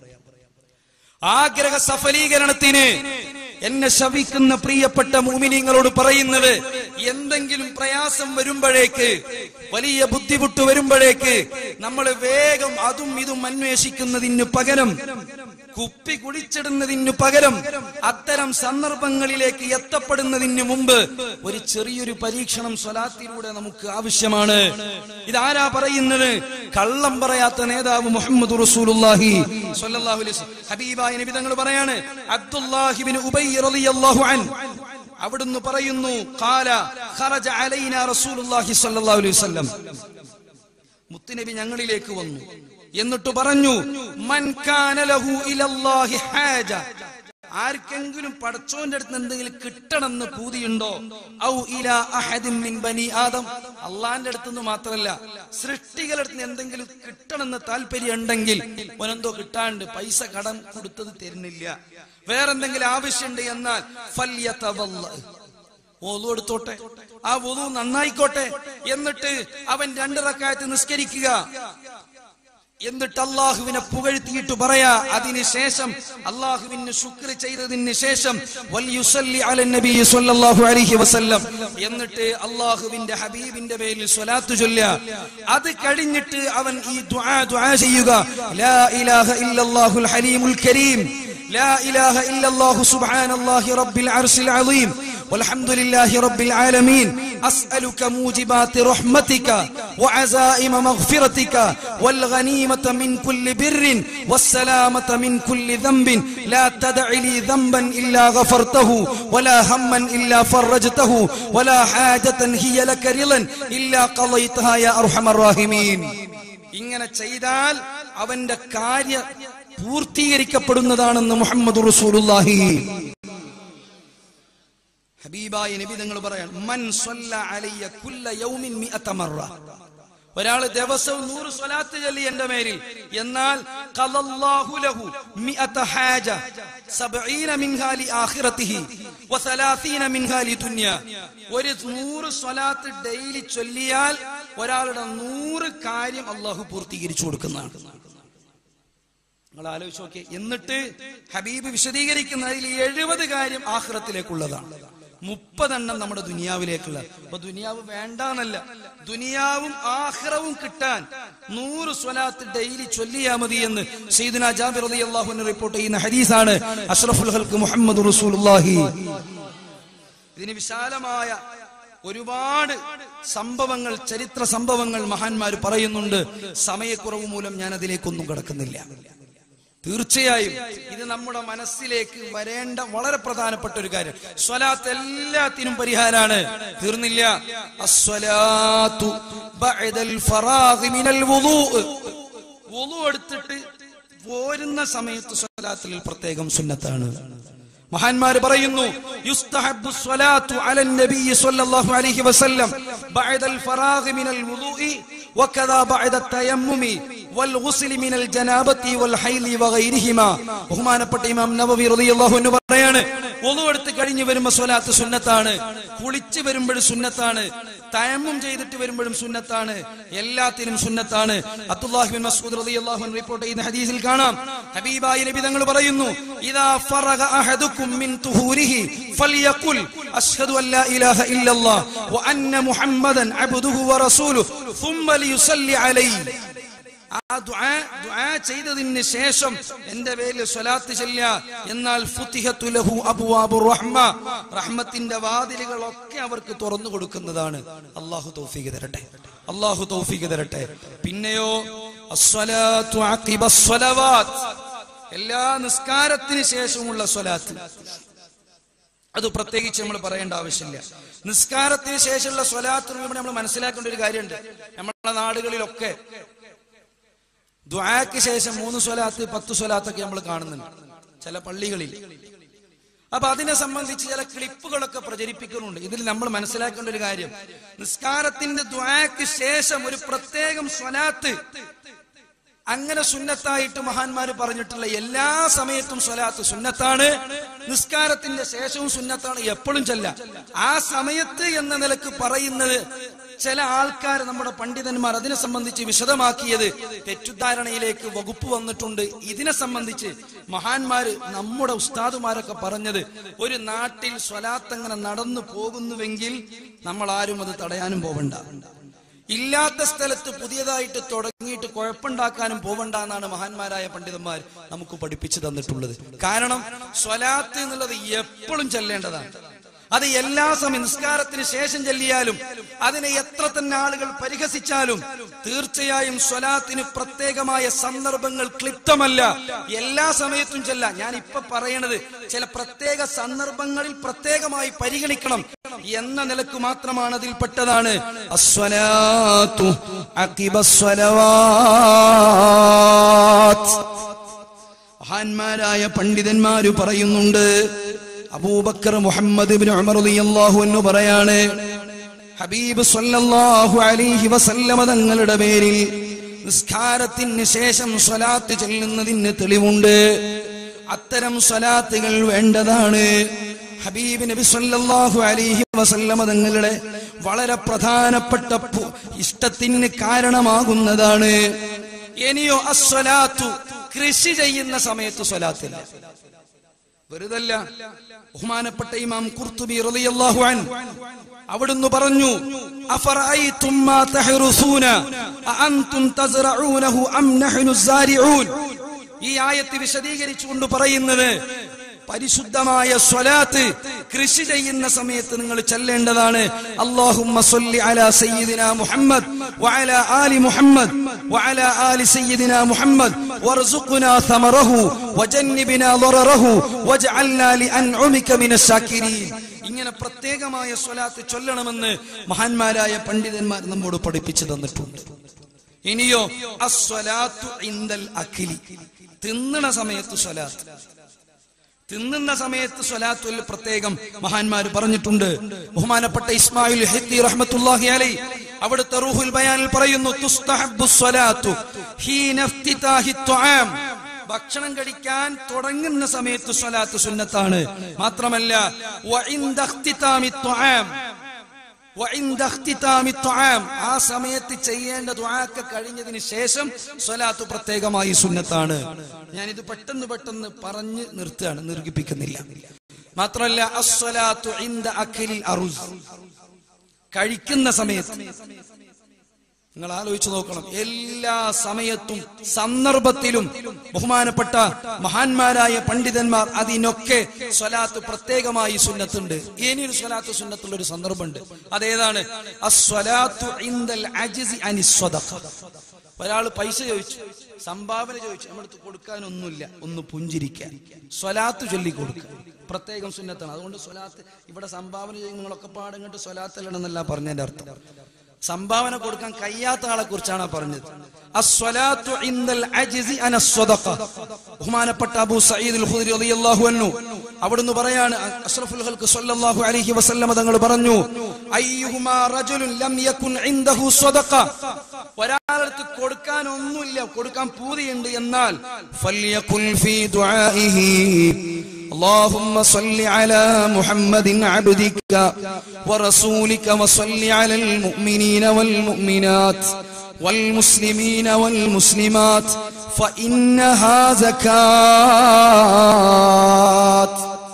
ആഗ്രഹ സഫലീകരണത്തിന് എന്നെ ശവിക്കുന്ന പ്രിയപ്പെട്ട മൂമിനിങ്ങളോട് പറയുന്നത് എന്തെങ്കിലും പ്രയാസം വരുമ്പോഴേക്ക് വലിയ ബുദ്ധിമുട്ട് വരുമ്പോഴേക്ക് നമ്മൾ വേഗം അതും ഇതും അന്വേഷിക്കുന്നതിന് പകരം കുപ്പി കുടിച്ചിടുന്നതിന് പകരം അത്തരം സന്ദർഭങ്ങളിലേക്ക് എത്തപ്പെടുന്നതിന് മുമ്പ് ഒരു ചെറിയൊരു പരീക്ഷണം സ്വലാത്തിലൂടെ നമുക്ക് ആവശ്യമാണ് ഇതാരാ പറയുന്നത് കള്ളം പറയാത്ത നേതാവ് മുഹമ്മദ് റസൂലുള്ളാഹി സ്വല്ലല്ലാഹു അലൈഹി വസല്ലം ഹബീബായ നബി തങ്ങൾ പറയാണ് അബ്ദുല്ലാഹിബിൻ ഉബൈ റളിയല്ലാഹു അൻ അവിടുന്ന് പറയുന്നു ഖാല ഖറജ അലൈനാ റസൂലുള്ളാഹി സ്വല്ലല്ലാഹു അലൈഹി വസല്ലം മുത്തുനബി ഞങ്ങളിലേക്ക് വന്നു എന്നിട്ട് പറഞ്ഞു മൻ കാന ലഹു ഇലല്ലാഹി ഹാജ ആർക്കെങ്കിലും പടച്ചോന്റെ അടുത്ത് എന്തെങ്കിലും കിട്ടണമെന്ന് പൂതിയുണ്ടോ ഔ ഇല അഹദിൻ മിൻ ബനി ആദം അള്ളാന്റെ അടുത്ത് നിന്ന് മാത്രമല്ല സൃഷ്ടികളുടെ അടുത്ത് എന്തെങ്കിലും കിട്ടണമെന്ന് താല്പര്യം ഉണ്ടെങ്കിൽ ഓനെന്തോ കിട്ടാണ്ട് പൈസ കടം കൊടുത്തത് തരുന്നില്ല വേറെന്തെങ്കിലും ആവശ്യമുണ്ട് എന്നാൽ ഫല്യതവല്ല ഒതു എടുത്തോട്ടെ ആ ഒതു നന്നായിക്കോട്ടെ എന്നിട്ട് അവൻ രണ്ട് റക്കായത്ത് നിസ്കരിക്കുക എന്നിട്ട് അള്ളാഹുവിനെ പുകഴ്ത്തിയിട്ട് പറയാ അതിനുശേഷം അള്ളാഹുവിന് ശുക്ർ ചെയ്തതിന് ശേഷം വൽയുസല്ലി അലൻ നബി സ്വല്ലല്ലാഹു അലൈഹി വസല്ലം എന്നിട്ട് അള്ളാഹുവിന്റെ ഹബീബിന്റെ പേരിൽ സ്വലാത്തു ചൊല്ലുക അത് കഴിഞ്ഞിട്ട് അവൻ ഈ ദുആ ദുആ ചെയ്യുക ലാ ഇലാഹ ഇല്ലല്ലാഹുൽ ഹലീമുൽ കരീം لا إله إلا الله سبحان الله رب العرش العظيم والحمد لله رب العالمين أسألك موجبات رحمتك وعزائم مغفرتك والغنيمة من كل بر والسلامة من كل ذنب لا تدع لي ذنبا إلا غفرته ولا هما إلا فرجته ولا حاجة هي لك رضا إلا قضيتها يا أرحم الراحمين ഇങ്ങനെ ചെയ്താൽ അവന്റെ കാര്യ പൂർത്തീകരിക്കപ്പെടുന്നതാണെന്ന് മുഹമ്മദ് റസൂലുള്ളാഹി ഹബീബായ നബി തങ്ങൾ പറയാൻ മൻ സ്വല്ല അലയ്യ കുല്ല യൗമിൻ മിഅത മറ ഒരാൾ ദിവസവും നൂറ് സ്വലാത്ത് ചൊല്ലി എന്റെ മേലിൽ എന്നാൽ ഖലല്ലാഹു ലഹു മിഅത ഹാജ സബഈന മിൻഹാ ലി ആഖിറതിഹി വസലാസീന മിൻഹാ ലി ദുനിയ ഒരു നൂറ് സ്വലാത്ത് ഡെയിലി ചൊല്ലിയാൽ ഒരാളുടെ നൂറ് കാര്യം അള്ളാഹു പൂർത്തീകരിച്ചു കൊടുക്കുന്നതാണ് നിങ്ങൾ ആലോചിച്ച് നോക്കിയേ എന്നിട്ട് ഹബീബ് വിശദീകരിക്കുന്ന അതിൽ എഴുപത് കാര്യം ആഹ്റത്തിലേക്കുള്ളതാണ് മുപ്പതെണ്ണം നമ്മുടെ ദുനിയാവിലേക്കുള്ള അപ്പൊ ദുനിയാവ് വേണ്ടാന്നല്ല ദുനിയാവും ആഹ്റവും കിട്ടാൻ നൂറ് സ്വലാത്ത് ഡെയിലി ചൊല്ലിയാ മതി എന്ന് സയ്യിദുന ജാബിർ റളിയല്ലാഹു അൻഹു റിപ്പോർട്ട് ചെയ്യുന്ന ഹദീസാണ് അഷ്റഫുൽ ഹൽക്ക് മുഹമ്മദ് റസൂലുള്ളാഹി ഇതിന് വിശാലമായ ഒരുപാട് സംഭവങ്ങൾ ചരിത്ര സംഭവങ്ങൾ മഹാന്മാർ പറയുന്നുണ്ട് സമയക്കുറവ് മൂലം ഞാൻ അതിലേക്കൊന്നും കിടക്കുന്നില്ല തീർച്ചയായും ഇത് നമ്മുടെ മനസ്സിലേക്ക് വരേണ്ട വളരെ പ്രധാനപ്പെട്ട ഒരു കാര്യം സ്വലാത്ത് എല്ലാത്തിനും പരിഹാരാണ് തീർന്നില്ല അസ്വലാത്തു ബഅദൽ ഫറാഗി മിനൽ വുളൂഅ്. വുളു എടുത്തിട്ട് പോരുന്ന സമയത്ത് സ്വലാത്തിൽ പ്രത്യേകം സുന്നത്താണ് മഹാന്മാര് പറയുന്നു യുസ്തഹബ്ബു സ്വലാത്തു അലൻ നബി സ്വല്ലല്ലാഹു അലൈഹി വസല്ലം ബഅദൽ ഫറാഗി മിനൽ വുളൂഇ വകദാ ബഅദ തയമ്മുമി വൽ ഗുസ്ലി മിനൽ ജനാബത്തി വൽ ഹൈലി വഗൈരിഹിമാ ബഹുമാനപ്പെട്ട ഇമാം നബവി റളിയല്ലാഹു അൻഹു പറയാണ് വുളു എടുത്ത് കഴിഞ്ഞ് വരുമ്പോൾ സ്വലാത്ത് സുന്നത്താണ് കുളിച്ച് വരുമ്പോഴും സുന്നത്താണ് തയമ്മും ചെയ്തിട്ട് വരുമ്പോഴും സുന്നത്താണ് എല്ലാത്തിനും സുന്നത്താണ് അബ്ദുല്ലാഹി ബിൻ മസ്ഊദ് റളിയല്ലാഹു അൻഹു റിപ്പോർട്ട് ചെയ്യുന്ന ഹദീസിൽ കാണാം ഹബീബായ നബി തങ്ങൾ പറയുന്നു ഇദാ ഫറഗ അഹദുക്കും മിൻ തുഹൂരിഹി ഫൽയഖുൽ അഷ്ഹദു അൻ ലാ ഇലാഹ ഇല്ലല്ലാഹ് വ അന്ന മുഹമ്മദൻ അബ്ദുഹു വ റസൂലുഹു ثم ليصلي عليه ആ ദുആ ദുആ ചെയ്തതിന് ശേഷം എന്റെ പേരിൽ സ്വലാത്ത് ചെല്ല എന്നാൽ ഫുത്തിഹത്തു ലഹു അബ്വാബുർ റഹ്മ റഹ്മത്തിന്റെ വാതിലുകളൊക്കെ അവർക്ക് തുറന്നു കൊടുക്കുന്നതാണ് അല്ലാഹു തൗഫീഖ് തരട്ടെ അല്ലാഹു തൗഫീഖ് തരട്ടെ പിന്നെയോ അസ്സലാത്തു അഖിബസ് സ്വലവാത്ത് എല്ലാ നിസ്കാരത്തിന് ശേഷമുള്ള സ്വലാത്ത് അത് പ്രത്യേകിച്ച് നമ്മൾ പറയേണ്ട ആവശ്യമില്ല നിസ്കാരത്തിന് ശേഷമുള്ള സ്വലാത്ത് നമ്മൾ മനസ്സിലാക്കേണ്ട ഒരു കാര്യമുണ്ട് നമ്മുടെ നാടുകളിലൊക്കെ ദ്വാക്ക് ശേഷം മൂന്ന് സ്വലാത്ത് പത്ത് സ്വലാത്തൊക്കെ നമ്മൾ കാണുന്നുണ്ട് ചില പള്ളികളിൽ അപ്പൊ അതിനെ സംബന്ധിച്ച് ചില ക്ലിപ്പുകളൊക്കെ പ്രചരിപ്പിക്കുന്നുണ്ട് ഇതിൽ നമ്മൾ മനസ്സിലാക്കേണ്ട ഒരു കാര്യം നിസ്കാരത്തിന്റെ ദ്വാക്ക് ശേഷം ഒരു പ്രത്യേകം സ്വലാത്ത് അങ്ങനെ സുന്നത്തായിട്ട് മഹാന്മാര് പറഞ്ഞിട്ടുള്ള എല്ലാ സമയത്തും സ്വലാത്ത് സുന്നത്താണ് നിസ്കാരത്തിന്റെ ശേഷവും സുന്നത്താണ് എപ്പോഴും ചെല്ല ആ സമയത്ത് എന്ന നിലക്ക് പറയുന്നത് ചില ആൾക്കാർ നമ്മുടെ പണ്ഡിതന്മാർ അതിനെ സംബന്ധിച്ച് വിശദമാക്കിയത് തെറ്റുദ്ധാരണയിലേക്ക് വകുപ്പ് വന്നിട്ടുണ്ട് ഇതിനെ സംബന്ധിച്ച് മഹാന്മാര് നമ്മുടെ ഉസ്താദുമാരൊക്കെ പറഞ്ഞത് ഒരു നാട്ടിൽ സ്വലാത്ത് അങ്ങനെ നടന്നു പോകുന്നുവെങ്കിൽ നമ്മൾ ആരും അത് തടയാനും പോവണ്ട ഇല്ലാത്ത സ്ഥലത്ത് പുതിയതായിട്ട് തുടങ്ങിയിട്ട് കുഴപ്പമുണ്ടാക്കാനും പോവണ്ട എന്നാണ് മഹാന്മാരായ പണ്ഡിതന്മാർ നമുക്ക് പഠിപ്പിച്ചു തന്നിട്ടുള്ളത് കാരണം സ്വലാത്ത് എന്നുള്ളത് എപ്പോഴും ചെല്ലേണ്ടതാണ് അത് എല്ലാ സമയം നിസ്കാരത്തിന് ശേഷം ചെല്ലിയാലും അതിനെ എത്ര തന്നെ ആളുകൾ പരിഹസിച്ചാലും തീർച്ചയായും സ്വലാത്തിന് പ്രത്യേകമായ സന്ദർഭങ്ങൾ ക്ലിപ്തമല്ല എല്ലാ സമയത്തും ചെല്ല ഞാൻ ഇപ്പൊ പറയണത് ചില പ്രത്യേക സന്ദർഭങ്ങളിൽ പ്രത്യേകമായി പരിഗണിക്കണം എന്ന നിലക്ക് മാത്രമാണ് അതിൽപ്പെട്ടതാണ് അസ്വലാത്തു അഖിബസ്വലവാത്ത് മഹാന്മാരായ പണ്ഡിതന്മാര് പറയുന്നുണ്ട് അബൂബക്കർ മുഹമ്മദ് ഇബ്നു ഉമർ റളിയല്ലാഹു അൻഹു പറയാണ് ഹബീബ് സല്ലല്ലാഹു അലൈഹി വസല്ലമ തങ്ങളുടെ പേരിൽ നിസ്കാരത്തിന് ശേഷം സ്വലാത്ത് ചെല്ലുന്നതിന് തെളിവുണ്ട് അത്തരം സ്വലാത്തുകൾ വേണ്ടതാണ് ഹബീബ് നബി സല്ലല്ലാഹു അലൈഹി വസല്ലമ തങ്ങളുടെ വളരെ പ്രധാനപ്പെട്ട പു- ഇഷ്ടത്തിന് കാരണമാകുന്നതാണ് ഇനിയോ അസ്വലാത്തു കൃഷി ചെയ്യുന്ന സമയത്ത് സ്വലാത്തില്ല വെറുതല്ല ബഹുമാനപ്പെട്ട ഇമാം ഖുർത്തുബി റളിയല്ലാഹു അൻ അവിടുന്ന് പറഞ്ഞു അഫറഅയ്തും മാ തഹറുസൂന അഅൻതും തസ്റഊനഹു അം നഹ്നു സാരിഊൻ ഈ ആയത്ത് വിശദീകരിച്ചുകൊണ്ട് പറയുന്നത് പരിശുദ്ധമായ സ്വലാത്ത് കൃഷി ചെയ്യുന്ന സമയത്ത് നിങ്ങൾ ചെല്ലേണ്ടതാണ് അല്ലാഹുമ്മ സ്വല്ലി അലാ സയ്യിദിന മുഹമ്മദ് വഅലാ ആലി മുഹമ്മദ് വഅലാ ആലി സയ്യിദിന മുഹമ്മദ് വർസുഖ്നാ സമറഹു വജന്നിബ്നാ ളററഹു വജ്അൽനാ ലിഅൻഉമിക മിനശ് ശാകിരീൻ ഇങ്ങനെ പ്രത്യേകമായ സ്വലാത്ത് ചൊല്ലണമെന്ന് മഹാന്മാരായ പണ്ഡിതന്മാർ നമ്മോട് പഠിപ്പിച്ചു തന്നിട്ടുണ്ട് ഇനിയോ അസ്വലാത്തു ഇന്ദൽ അഖിലി തിന്നണ സമയത്ത് സ്വലാത്ത് തിന്നുന്ന സമയത്ത് സ്വലാത്തുൽ പ്രത്യേകം മഹാന്മാർ പറഞ്ഞിട്ടുണ്ട് ബഹുമാനപ്പെട്ട ഇസ്മായിൽ ഹിത്തി റഹ്മത്തുള്ളാഹി അലൈ അവിടുത്തെ റൂഹുൽ ബയാനിൽ പറയുന്നു തുസ്തഹബ്ബു സ്വലാത്തു ഹീന ഇഫ്തിതാഹി ത്വആം ഭക്ഷണം കഴിക്കാൻ തുടങ്ങുന്ന സമയത്ത് സ്വലാത്ത് സുന്നത്താണ് മാത്രമല്ല വഇൻദ ഇഖ്തിതാമി ത്വആം വഇൻദ ഇഖ്തിതാമി ത്വആം ആ സമയത്ത് ചെയ്യേണ്ട ദുആക്കെ കഴിഞ്ഞതിന് ശേഷം സ്വലാത്ത് പ്രത്യേകമായി സുന്നത്താണ് ഞാനിത് പെട്ടെന്ന് പെട്ടെന്ന് പറഞ്ഞ് നിർത്തുകയാണ് നിർഗിപ്പിക്കുന്നില്ല മാത്രമല്ല അസ്വലാത്തു ഇൻദ അഖിൽ അറുസ് കഴിക്കുന്ന സമയത്ത് നിങ്ങൾ ആലോചിച്ചു നോക്കണം എല്ലാ സമയത്തും സന്ദർഭത്തിലും ബഹുമാനപ്പെട്ട മഹാന്മാരായ പണ്ഡിതന്മാർ അതിനൊക്കെ സ്വലാത്ത് പ്രത്യേകമായി സുന്നത്തുണ്ട് ഇനിയൊരു സ്വലാത്ത് സുന്നത്തുള്ള ഒരു സന്ദർഭമുണ്ട് അതേതാണ് അസ്വലാത്തു ഇൻദൽ അജിസി അനി സ്വദഖ ഒരാൾ പൈസ ചോദിച്ചു സംഭാവന ചോദിച്ചു നമ്മളടുത്ത് കൊടുക്കാനൊന്നുമില്ല ഒന്ന് പുഞ്ചിരിക്കാൻ സ്വലാത്ത് ചൊല്ലി കൊടുക്കുക പ്രത്യേകം സുന്നത്താണ് അതുകൊണ്ട് സ്വലാത്ത് ഇവിടെ സംഭാവന ചെയ്യും നിങ്ങളൊക്കെ പാടങ്ങോട്ട് സ്വലാത്തല്ലെന്നല്ല പറഞ്ഞതിന്റെ അർത്ഥം സംഭാവന കൊടുക്കാൻ കഴിയാത്ത ആളെ കുറിച്ചാണ് പറഞ്ഞത് അസ്വലാത്തു ഇൻദൽ അജ്സി അന സ്വദഖ ബഹുമാനപ്പെട്ട അബൂ സഈദ് അൽ ഖുദരി റളിയല്ലാഹു അൻഹു അവിടുന്ന് പറയാണ് അഷ്റഫുൽ ഖൽഖ് സ്വല്ലല്ലാഹു അലൈഹി വസല്ലം തങ്ങൾ പറഞ്ഞു അയ്യുഹുമാ റജുലുൻ ലം യകുൻ ഇൻദഹു സ്വദഖ ഒരാളടുത്ത് കൊടുക്കാൻ ഒന്നുമില്ല കൊടുക്കാൻ പൂതിയുണ്ട് എന്നാൽ ഫല്യഖുൽ ഫീ ദുആഇഹി اللهم صل على محمد عبدك ورسولك وصل على المؤمنين والمؤمنات والمسلمين والمسلمات فإنها زكاة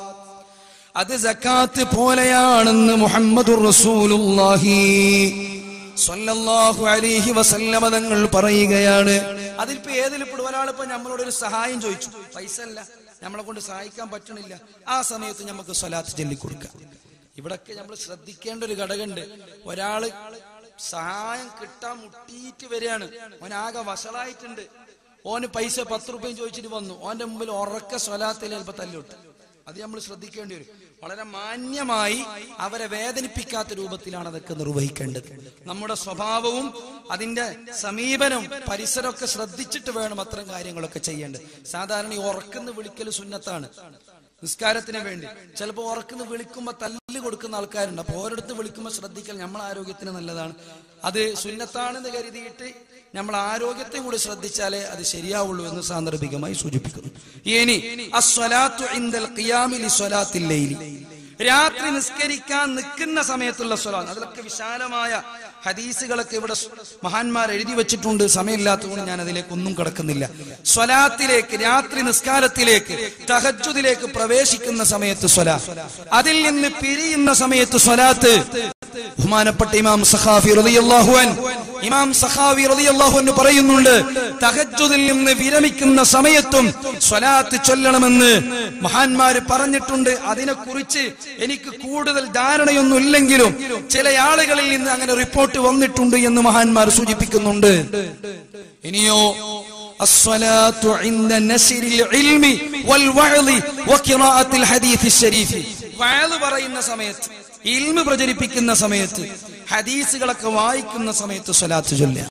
അത് സക്കാത്ത് പോലെയാണെന്ന് മുഹമ്മദുർ റസൂലുള്ളാഹി സ്വല്ലല്ലാഹു അലൈഹി വസല്ലമ തങ്ങൾ പറയുകയാണ് അതിൽപ്പോ ഏതിൽപ്പെടും ഒരാളിപ്പോ നമ്മളോട് ഒരു സഹായം ചോദിച്ചു പൈസ അല്ല നമ്മളെ കൊണ്ട് സഹായിക്കാൻ പറ്റണില്ല ആ സമയത്ത് നമുക്ക് സ്വലാത്ത് ചൊല്ലിക്കൊടുക്കാം ഇവിടൊക്കെ നമ്മൾ ശ്രദ്ധിക്കേണ്ട ഒരു ഘടകമുണ്ട് ഒരാള് സഹായം കിട്ടാൻ മുട്ടിയിട്ട് വരികയാണ് ഓനാകെ വഷളായിട്ടുണ്ട് ഓന് പൈസ പത്ത് റുപ്യം ചോദിച്ചിട്ട് വന്നു ഓന്റെ മുമ്പിൽ ഉറക്ക സ്വലാത്തിൽ ചിലപ്പോ തല്ലിട്ട് അത് നമ്മൾ ശ്രദ്ധിക്കേണ്ടി വരും വളരെ മാന്യമായി അവരെ വേദനിപ്പിക്കാത്ത രൂപത്തിലാണ് അതൊക്കെ നിർവഹിക്കേണ്ടത് നമ്മുടെ സ്വഭാവവും അതിന്റെ സമീപനവും പരിസരമൊക്കെ ശ്രദ്ധിച്ചിട്ട് വേണം അത്തരം കാര്യങ്ങളൊക്കെ ചെയ്യേണ്ടത് സാധാരണ ഈ ഉറക്കുന്ന വിളിക്കൽ സുന്നത്താണ് നിസ്കാരത്തിന് വേണ്ടി ചിലപ്പോൾ ഉറക്കുന്ന വിളിക്കുമ്പോ തല്ല് കൊടുക്കുന്ന ആൾക്കാരുണ്ട് അപ്പൊ ഓരോരുത്തർ വിളിക്കുമ്പോൾ ശ്രദ്ധിക്കൽ നമ്മൾ ആരോഗ്യത്തിന് നല്ലതാണ് അത് സുന്നത്താണെന്ന് കരുതിയിട്ട് നമ്മൾ ആരോഗ്യത്തെ കൂടി ശ്രദ്ധിച്ചാലേ അത് ശരിയാവുള്ളൂ എന്ന് സാന്ദർഭികമായി സൂചിപ്പിക്കുന്നു ഇനി അസ്വലാത്തു ഇൻദൽ ഖിയാമിലി സ്വലാത്തിൽ ലൈലി രാത്രി നിസ്കരിക്കാൻ നിൽക്കുന്ന സമയത്തുള്ള സ്വലാത്ത് അതിലൊക്കെ വിശാലമായ ഹദീസുകളൊക്കെ ഇവിടെ മഹാന്മാർ എഴുതി വെച്ചിട്ടുണ്ട് സമയമില്ലാത്തതുകൊണ്ട് ഞാൻ അതിലേക്ക് ഒന്നും കിടക്കുന്നില്ല സ്വലാത്തിലേക്ക് രാത്രി നിസ്കാരത്തിലേക്ക് തഹജുദിലേക്ക് പ്രവേശിക്കുന്ന സമയത്ത് സ്വലാ അതിൽ നിന്ന് പിരിയുന്ന സമയത്ത് സ്വലാത്ത് ബഹുമാനപ്പെട്ട ഇമാം സഖാഫി റളിയല്ലാഹു അൻ ഇമാം സഖാവി റളിയല്ലാഹു അൻഹു പറയുന്നുണ്ട് തഹജ്ജുദിൽ നിന്ന് വിരമിക്കുന്ന സമയത്തും സ്വലാത്ത് ചൊല്ലണമെന്ന് മഹാന്മാര് പറഞ്ഞിട്ടുണ്ട് അതിനെക്കുറിച്ച് എനിക്ക് കൂടുതൽ ധാരണയൊന്നും ഇല്ലെങ്കിലും ചില ആളുകളിൽ നിന്ന് അങ്ങനെ റിപ്പോർട്ട് വന്നിട്ടുണ്ട് എന്ന് മഹാന്മാർ സൂചിപ്പിക്കുന്നുണ്ട് ഇനിയോ الصلاة عند نشر العلم والوعظ وقراءة الحديث الشريف വയല് പറയുന്ന സമയത്ത് ഇൽമ പ്രചരിപ്പിക്കുന്ന സമയത്ത് ഹദീസുകളൊക്കെ വായിക്കുന്ന സമയത്ത് സ്വലാത്ത് ചൊല്ലുക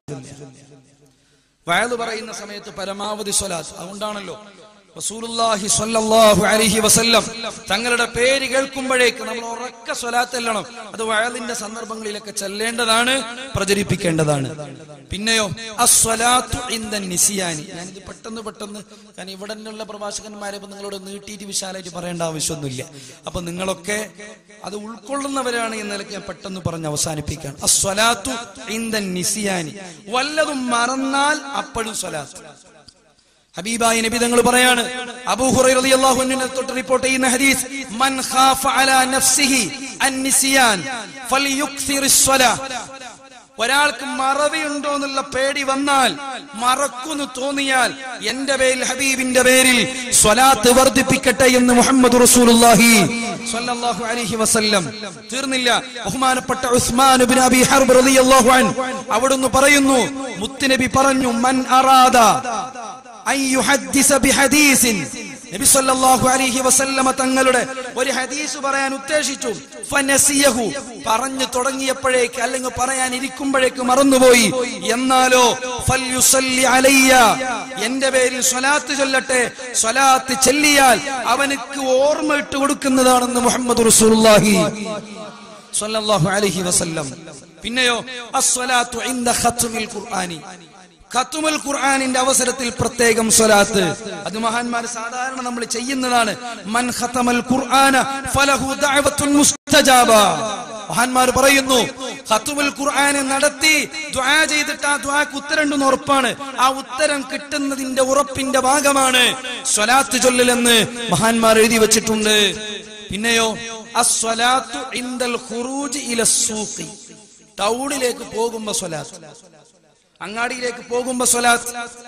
വയല് പറയുന്ന സമയത്ത് പരമാവധി സ്വലാത്ത് അതുകൊണ്ടാണല്ലോ റസൂലുള്ളാഹി സ്വല്ലല്ലാഹു അലൈഹി വസല്ലം തങ്ങളുടെ പേര് കേൾക്കുമ്പോഴേക്ക് നമ്മൾ ഉറക്ക സ്വലാത്ത് ചെല്ലണം അത് വയലിന്റെ സന്ദർഭങ്ങളിലൊക്കെ ചെല്ലേണ്ടതാണ് പ്രചരിപ്പിക്കേണ്ടതാണ് പിന്നെയോ അസ്വലാത്തു ഇന്ദ നിസിയാനി ഞാനിത് പെട്ടെന്ന് പെട്ടെന്ന് ഞാൻ ഇവിടെ നിന്നുള്ള പ്രഭാഷകന്മാരെ ഇപ്പൊ നിങ്ങളോട് നീട്ടിയിട്ട് വിശാലമായിട്ട് പറയേണ്ട ആവശ്യമൊന്നുമില്ല അപ്പൊ നിങ്ങളൊക്കെ അത് ഉൾക്കൊള്ളുന്നവരാണ് എന്ന നിലയ്ക്ക് ഞാൻ പെട്ടെന്ന് പറഞ്ഞ് അവസാനിപ്പിക്കുകയാണ് അസ്വലാത്തു ഇന്ദ നിസിയാനി വല്ലതും മറന്നാൽ അപ്പോഴും സ്വലാത്ത് ഹബീബായ നബി തങ്ങൾ പറയാണ് അബൂ ഹുറൈറ റളിയല്ലാഹു അൻഹു തൊട്ട് റിപ്പോർട്ട് ചെയ്യുന്ന ഹദീസ് മൻ ഖാഫ അലാ നഫ്സിഹി അൻ നിസിയാൻ ഫൽയുക്സിറിസ് സ്വലാ ഒരാൾക്ക് മറവിയുണ്ടോ എന്നുള്ള പേടി വന്നാൽ മറക്കുന്നു തോന്നിയാൽ എന്റെ പേരിൽ ഹബീബിന്റെ പേരിൽ സ്വലാത്ത് വർദ്ധിപ്പിക്കട്ടെ എന്ന് മുഹമ്മദ് റസൂലുള്ളാഹി സ്വല്ലല്ലാഹു അലൈഹി വസല്ലം തീർന്നില്ല ബഹുമാനപ്പെട്ട ഉസ്മാൻ ഇബ്നു അബി ഹർബ് റളിയല്ലാഹു അൻ അവിടുന്ന് പറയുന്നു മുത്തുനബി പറഞ്ഞു മൻ അറാദ അൻ യുഹദ്ദിസ ബിഹദീസിൻ നബി സല്ലല്ലാഹു അലൈഹി വസല്ലമ തങ്ങളുടെ ഒരു ഹദീസ് പറയാൻ ഉദ്ദേശിച്ചു ഫനസിയഹു പറഞ്ഞു തുടങ്ങിയപ്പോഴേക്ക് അല്ലെങ്കിൽ പറയാൻ ഇരിക്കുമ്പോഴേക്ക് മറന്നുപോയി എന്നാലോ ഫൽയുസല്ലി അലയ്യ എന്റെ പേരിൽ സ്വലാത്ത് ചൊല്ലട്ടെ സ്വലാത്ത് ചെല്ലിയാൽ അവനക്ക് ഓർമ്മ ഇട്ട് കൊടുക്കുന്നതാണെന്ന് മുഹമ്മദ് റസൂലുള്ളാഹി സ്വല്ലല്ലാഹു അലൈഹി വസല്ലം പിന്നെയോ അസ്വലാത്തു ഇൻദ ഖത്മിൽ ഖുർആനി ഖത്തുമുൽ ഖുർആനിന്റെ അവസരത്തിൽ പ്രത്യേകം സ്വലാത്ത് അത് മഹാന്മാർ സാധാരണ നമ്മൾ ചെയ്യുന്നതാണ് മൻ ഖതമൽ ഖുർആന ഫലഹു ദഅവത്തുൻ മുസ്തജാബ മഹാന്മാർ പറയുന്നു ഖത്തുമുൽ ഖുർആനെ നടത്തി ദുആ ചെയ്തിട്ട് ആ ദുആക്ക് ഉത്തരം ഉണ്ടെന്ന് ഉറപ്പാണ് ആ ഉത്തരം കിട്ടുന്നതിന്റെ ഉറപ്പിന്റെ ഭാഗമാണ് സ്വലാത്ത് ചൊല്ലലെന്ന് മഹാന്മാർ എഴുതി വെച്ചിട്ടുണ്ട് പിന്നെയോ അസ്വലാത്തു ഇൻദൽ ഖുറൂജ് ഇല സൂഖി ടൗണിലേക്ക് പോകുമ്പോ സ്വലാത്ത് അങ്ങാടിയിലേക്ക് പോകുമ്പോ സ്വലാത്ത്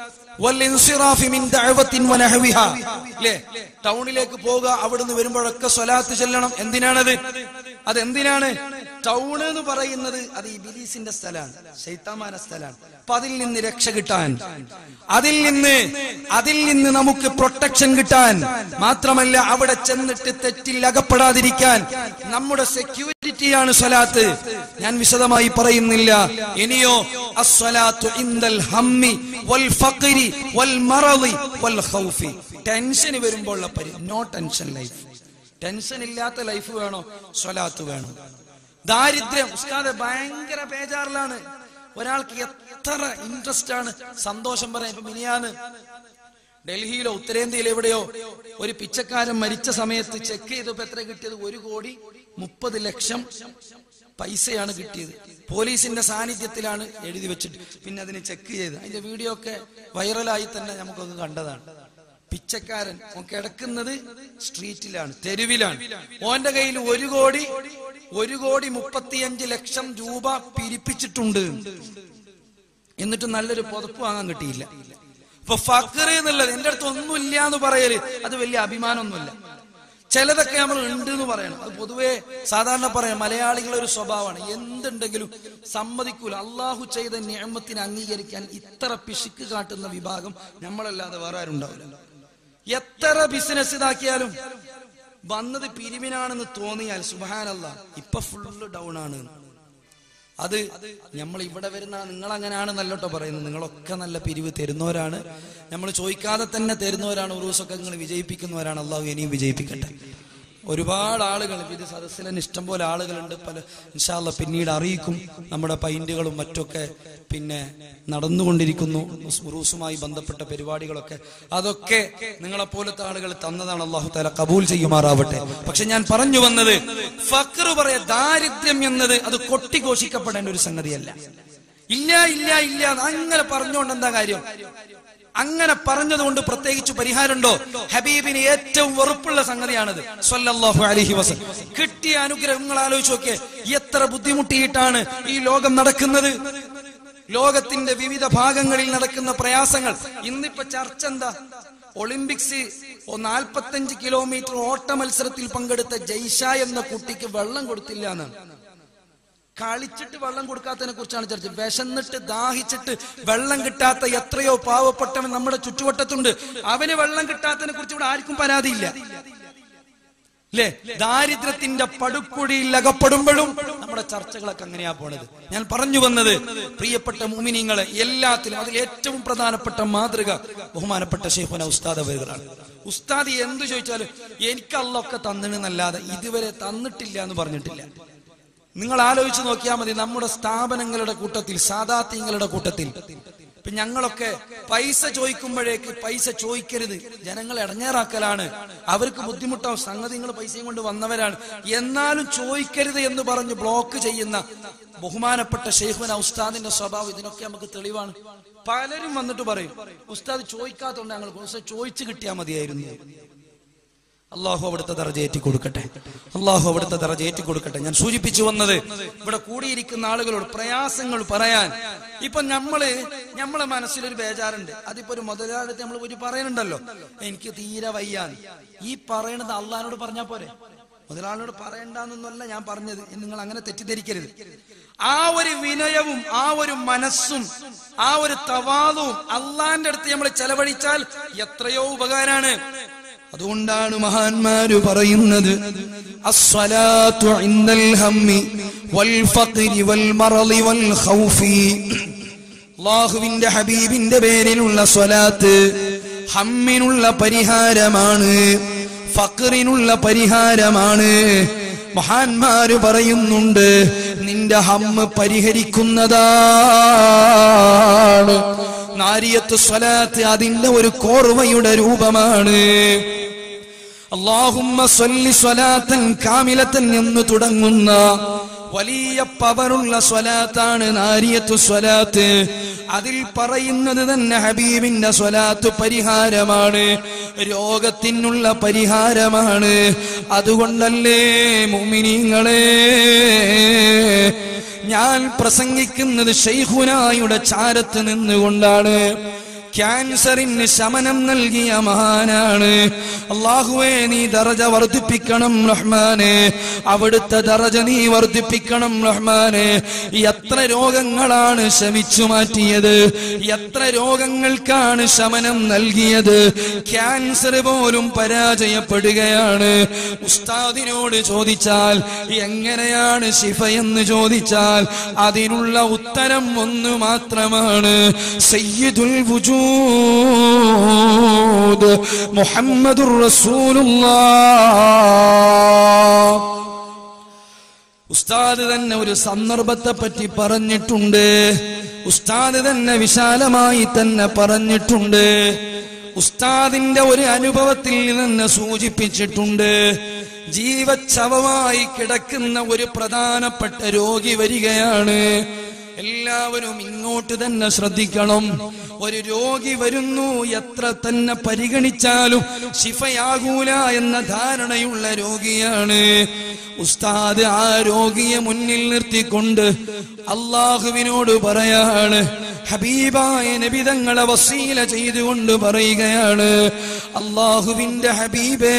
വൽ ഇൻസിറാഫി മിൻ ദഅവത്തിൻ വനഹവിഹ ല്ലേ ടൗണിലേക്ക് പോകുക അവിടുന്ന് വരുമ്പോഴൊക്കെ സ്വലാത്ത് ചെല്ലണം എന്തിനാണത് അത് എന്തിനാണ് ടൗൺ എന്ന് പറയുന്നത് അത് ഈ ബിലീസിന്റെ സ്ഥലമാണ് ശൈത്താമാന സ്ഥലമാണ് അപ്പൊ അതിൽ നിന്ന് രക്ഷ കിട്ടാൻ അതിൽ നിന്ന് അതിൽ നിന്ന് നമുക്ക് പ്രൊട്ടക്ഷൻ കിട്ടാൻ മാത്രമല്ല അവിടെ ചെന്നിട്ട് തെറ്റിൽ അകപ്പെടാതിരിക്കാൻ നമ്മുടെ സെക്യൂരിറ്റിയാണ് സ്വലാത്ത് ഞാൻ വിശദമായി പറയുന്നില്ല ഇനിയോ അസ്വലാത്തു ഇൻദൽ ഹമ്മി വൽ ഫഖരി വൽ മറളി വൽ ഖൗഫി ടെൻഷൻ വരുമ്പോൾ പരി നോ ടെൻഷൻ ലൈഫ് ടെൻഷൻ ഇല്ലാത്ത ലൈഫ് വേണോ സ്വലാത്ത് വേണം ദാരിദ്ര്യം ഉസ്താദ് ഭയങ്കര ബേജാറിലാണ് ഒരാൾക്ക് എത്ര ഇൻട്രസ്റ്റ് ആണ് സന്തോഷം പറയാൻ ഇപ്പൊ മിനിയാന്ന് ഡൽഹിയിലോ ഉത്തരേന്ത്യയിലോ എവിടെയോ ഒരു പിച്ചക്കാരൻ മരിച്ച സമയത്ത് ചെക്ക് ചെയ്തപ്പോ എത്ര കിട്ടിയത് ഒരു കോടി മുപ്പത് ലക്ഷം പൈസയാണ് കിട്ടിയത് പോലീസിന്റെ സാന്നിധ്യത്തിലാണ് എഴുതി വെച്ചിട്ട് പിന്നെ അതിനെ ചെക്ക് ചെയ്ത് അതിന്റെ വീഡിയോ ഒക്കെ വൈറലായി തന്നെ നമുക്കൊക്കെ കണ്ടതാണ് പിച്ചക്കാരൻ ഓൻ കിടക്കുന്നത് സ്ട്രീറ്റിലാണ് തെരുവിലാണ് ഓന്റെ കയ്യിൽ ഒരു കോടി ഒരു കോടി മുപ്പത്തിയഞ്ച് ലക്ഷം രൂപ പിരിപ്പിച്ചിട്ടുണ്ട് എന്നിട്ട് നല്ലൊരു പുതപ്പ് വാങ്ങാൻ കിട്ടിയില്ല ഇപ്പൊ ഫക്കർ എന്നുള്ളത് എന്റെ അടുത്ത് ഒന്നുമില്ല എന്ന് പറയല് അത് വലിയ അഭിമാനമൊന്നുമില്ല ചിലതൊക്കെ നമ്മൾ ഉണ്ട് എന്ന് പറയണം അത് പൊതുവേ സാധാരണ പറയാം മലയാളികളുടെ ഒരു സ്വഭാവമാണ് എന്തുണ്ടെങ്കിലും സമ്മതിക്കൂല അള്ളാഹു ചെയ്ത നിയമത്തിന് അംഗീകരിക്കാൻ ഇത്ര പിശുക്ക് കാട്ടുന്ന വിഭാഗം നമ്മളല്ലാതെ വേറെ ആരും ഉണ്ടാവില്ല എത്ര ബിസിനസ് ഇതാക്കിയാലും വന്നത് പിരിവിനാണെന്ന് തോന്നിയാൽ സുബാനല്ല ഇപ്പൊ ഫുള്ള് ഡൗൺ ആണ് അത് നമ്മൾ ഇവിടെ വരുന്ന നിങ്ങൾ അങ്ങനെയാണെന്നല്ലോട്ടോ പറയുന്നത് നിങ്ങളൊക്കെ നല്ല പിരിവ് തരുന്നവരാണ് നമ്മൾ ചോദിക്കാതെ തന്നെ തരുന്നവരാണ് ഒരു ദിവസമൊക്കെ നിങ്ങൾ വിജയിപ്പിക്കുന്നവരാണ് അള്ളാഹു ഇനിയും വിജയിപ്പിക്കട്ടെ ഒരുപാട് ആളുകൾ ഇത് സദസ്സിൽ തന്നെ ഇഷ്ടംപോലെ ആളുകളുണ്ട് പല ഇൻഷാല്ല പിന്നീട് അറിയിക്കും നമ്മുടെ പൈന്റുകളും മറ്റൊക്കെ പിന്നെ നടന്നുകൊണ്ടിരിക്കുന്നു ഉറൂസുമായി ബന്ധപ്പെട്ട പരിപാടികളൊക്കെ അതൊക്കെ നിങ്ങളെ പോലത്തെ ആളുകൾ തന്നതാണ് അള്ളാഹു താല കബൂൽ ചെയ്യുമാറാവട്ടെ പക്ഷെ ഞാൻ പറഞ്ഞു വന്നത് ഫക്ർ പറയാ ദാരിദ്ര്യം എന്നത് അത് കൊട്ടിഘോഷിക്കപ്പെടേണ്ട ഒരു സംഗതിയല്ല ഇല്ല ഇല്ല ഇല്ല അങ്ങനെ പറഞ്ഞുകൊണ്ട് എന്താ കാര്യം അങ്ങനെ പറഞ്ഞതുകൊണ്ട് പ്രത്യേകിച്ച് പരിഹാരമുണ്ടോ ഹബീബിന് ഏറ്റവും വെറുപ്പുള്ള സംഗതിയാണത് സല്ലല്ലാഹു അലൈഹി വസല്ലം കിട്ടിയ അനുഗ്രഹങ്ങൾ ആലോചിച്ച് നോക്കിയേ എത്ര ബുദ്ധിമുട്ടിയിട്ടാണ് ഈ ലോകം നടക്കുന്നത് ലോകത്തിന്റെ വിവിധ ഭാഗങ്ങളിൽ നടക്കുന്ന പ്രയാസങ്ങൾ ഇന്നിപ്പോ ചർച്ച എന്താ ഒളിമ്പിക്സ് നാൽപ്പത്തഞ്ച് കിലോമീറ്റർ ഓട്ട മത്സരത്തിൽ പങ്കെടുത്ത ജയ്ഷ എന്ന കുട്ടിക്ക് വെള്ളം കൊടുത്തില്ല എന്നാണ് കളിച്ചിട്ട് വെള്ളം കൊടുക്കാത്തതിനെ കുറിച്ചാണ് ചർച്ച വിശന്നിട്ട് ദാഹിച്ചിട്ട് വെള്ളം കിട്ടാത്ത എത്രയോ പാവപ്പെട്ടവൻ നമ്മുടെ ചുറ്റുവട്ടത്തുണ്ട് അവന് വെള്ളം കിട്ടാത്തതിനെ കുറിച്ച് ഇവിടെ ആർക്കും പരാതിയില്ല അല്ലേ ദാരിദ്ര്യത്തിന്റെ പടുക്കുഴിയിൽ അകപ്പെടുമ്പോഴും നമ്മുടെ ചർച്ചകളൊക്കെ അങ്ങനെയാ പോണത് ഞാൻ പറഞ്ഞു വന്നത് പ്രിയപ്പെട്ട മുമിനിങ്ങളെ എല്ലാത്തിലും അതിൽ ഏറ്റവും പ്രധാനപ്പെട്ട മാതൃക ബഹുമാനപ്പെട്ട ഷെയ്ഖുന ഉസ്താദ് അവരുകളാണ് ഉസ്താദ് എന്ത് ചോദിച്ചാലും എനിക്ക് അല്ലൊക്കെ തന്നിണെന്നല്ലാതെ ഇതുവരെ തന്നിട്ടില്ല എന്ന് പറഞ്ഞിട്ടില്ല നിങ്ങൾ ആലോചിച്ച് നോക്കിയാൽ മതി നമ്മുടെ സ്ഥാപനങ്ങളുടെ കൂട്ടത്തിൽ സാധാത്യങ്ങളുടെ കൂട്ടത്തിൽ ഇപ്പൊ ഞങ്ങളൊക്കെ പൈസ ചോദിക്കുമ്പോഴേക്ക് പൈസ ചോദിക്കരുത് ജനങ്ങളെ ഇടങ്ങേറാക്കലാണ് അവർക്ക് ബുദ്ധിമുട്ടാവും സംഗതി നിങ്ങൾ പൈസയും കൊണ്ട് വന്നവരാണ് എന്നാലും ചോദിക്കരുത് എന്ന് പറഞ്ഞ് ബ്ലോക്ക് ചെയ്യുന്ന ബഹുമാനപ്പെട്ട ഷെയ്ഖുന ഉസ്താദിന്റെ സ്വഭാവം ഇതിനൊക്കെ നമുക്ക് തെളിവാണ് പലരും വന്നിട്ട് പറയും ഉസ്താദ് ചോദിക്കാത്തോണ്ട് ഞങ്ങൾ ഉസ്താദ് ചോദിച്ചു കിട്ടിയാൽ മതിയായിരുന്നു അള്ളാഹു അവിടുത്തെ ദറജയേറ്റി കൊടുക്കട്ടെ അള്ളാഹു അവിടുത്തെ ദറജയേറ്റി കൊടുക്കട്ടെ ഞാൻ സൂചിപ്പിച്ചു വന്നത് ഇവിടെ കൂടിയിരിക്കുന്ന ആളുകളോട് പ്രയാസങ്ങൾ പറയാൻ ഇപ്പൊ നമ്മള് നമ്മളെ മനസ്സിലൊരു ബേജാറുണ്ട് അതിപ്പോ ഒരു മുതലാളിത്തെ നമ്മൾ ഒരു പറയുന്നുണ്ടല്ലോ എനിക്ക് തീരെ വയ്യാന്ന് ഈ പറയണത് അള്ളഹാനോട് പറഞ്ഞാ പോരെ മുതലാളിനോട് പറയണ്ടെന്നൊന്നല്ല ഞാൻ പറഞ്ഞത് നിങ്ങൾ അങ്ങനെ തെറ്റിദ്ധരിക്കരുത് ആ ഒരു വിനയവും ആ ഒരു മനസ്സും ആ ഒരു തവാദവും അള്ളാന്റെ അടുത്ത് നമ്മൾ ചെലവഴിച്ചാൽ എത്രയോ ഉപകാരാണ് അതുകൊണ്ടാണ് മഹാന്മാര് പറയുന്നത് അസ്വലാത്തു ഇൻദൽ ഹമ്മി വൽ ഫഖ്രി വൽ മറളി വൽ ഖൗഫി അള്ളാഹുവിന്റെ ഹബീബിന്റെ പേരിലുള്ള സ്വലാത്ത് ഹമ്മിനുള്ള പരിഹാരമാണ് ഫക്റിനുള്ള പരിഹാരമാണ് മഹാന്മാര് പറയുന്നുണ്ട് നിന്റെ ഹമ്മ് പരിഹരിക്കുന്നതാണ് നാരിയത്ത് സ്വലാത്ത് അതിന്റെ ഒരു കോർവയുടെ രൂപമാണ് അള്ളാഹുമ്മ സ്വല്ലി സ്വലാത്തൻ കാമിലത്തൻ എന്ന് തുടങ്ങുന്ന വലിയ പവറുള്ള സ്വലാത്താണ് നാരിയത്തു സ്വലാത്ത് അതിൽ പറയുന്നത് തന്നെ ഹബീബിന്റെ സ്വലാത്ത് പരിഹാരമാണ് രോഗത്തിനുള്ള പരിഹാരമാണ് അതുകൊണ്ടല്ലേ മുമിനിങ്ങളെ ഞാൻ പ്രസംഗിക്കുന്നത് ഷെയ്ഖുനായുടെ ചാരത്ത് നിന്നുകൊണ്ടാണ് ക്യാൻസറിന് ശമനം നൽകിയ മഹാനാണ് അള്ളാഹുവേ നീ ദറജ വർദ്ധിപ്പിക്കണം റഹ്മാനെ അവിടുത്തെ ദറജ നീ വർദ്ധിപ്പിക്കണം റഹ്മാനെ എത്ര രോഗങ്ങളാണ് ശമിച്ചു മാറ്റിയത് എത്ര രോഗങ്ങൾക്കാണ് ശമനം നൽകിയത് ക്യാൻസർ പോലും പരാജയപ്പെടുകയാണ് ഉസ്താദിനോട് ചോദിച്ചാൽ എങ്ങനെയാണ് ശിഫ എന്ന് ചോദിച്ചാൽ അതിനുള്ള ഉത്തരം ഒന്ന് മാത്രമാണ് സയ്യിദുൽ വജൂദ് മുഹമ്മദുർ റസൂലുള്ളാഹ് ഉസ്താദ് തന്നെ ഒരു സന്ദർഭത്തെ പറ്റി പറഞ്ഞിട്ടുണ്ട് ഉസ്താദ് തന്നെ വിശാലമായി തന്നെ പറഞ്ഞിട്ടുണ്ട് ഉസ്താദിന്റെ ഒരു അനുഭവത്തിൽ തന്നെ സൂചിപ്പിച്ചിട്ടുണ്ട് ജീവച്ഛവമായി കിടക്കുന്ന ഒരു പ്രധാനപ്പെട്ട രോഗി വരികയാണ് എല്ലാവരും ഇങ്ങോട്ട് തന്നെ ശ്രദ്ധിക്കണം ഒരു രോഗി വരുന്നു എത്ര തന്നെ പരിഗണിച്ചാലും ശിഫയാകൂല എന്ന ധാരണയുള്ള രോഗിയാണ് ഉസ്താദ് ആ രോഗിയെ മുന്നിൽ നിർത്തിക്കൊണ്ട് അള്ളാഹുവിനോട് പറയാണ് ഹബീബായ നബിതങ്ങളെ വസീല ചെയ്തുകൊണ്ട് പറയുകയാണ് അള്ളാഹുവിന്റെ ഹബീബേ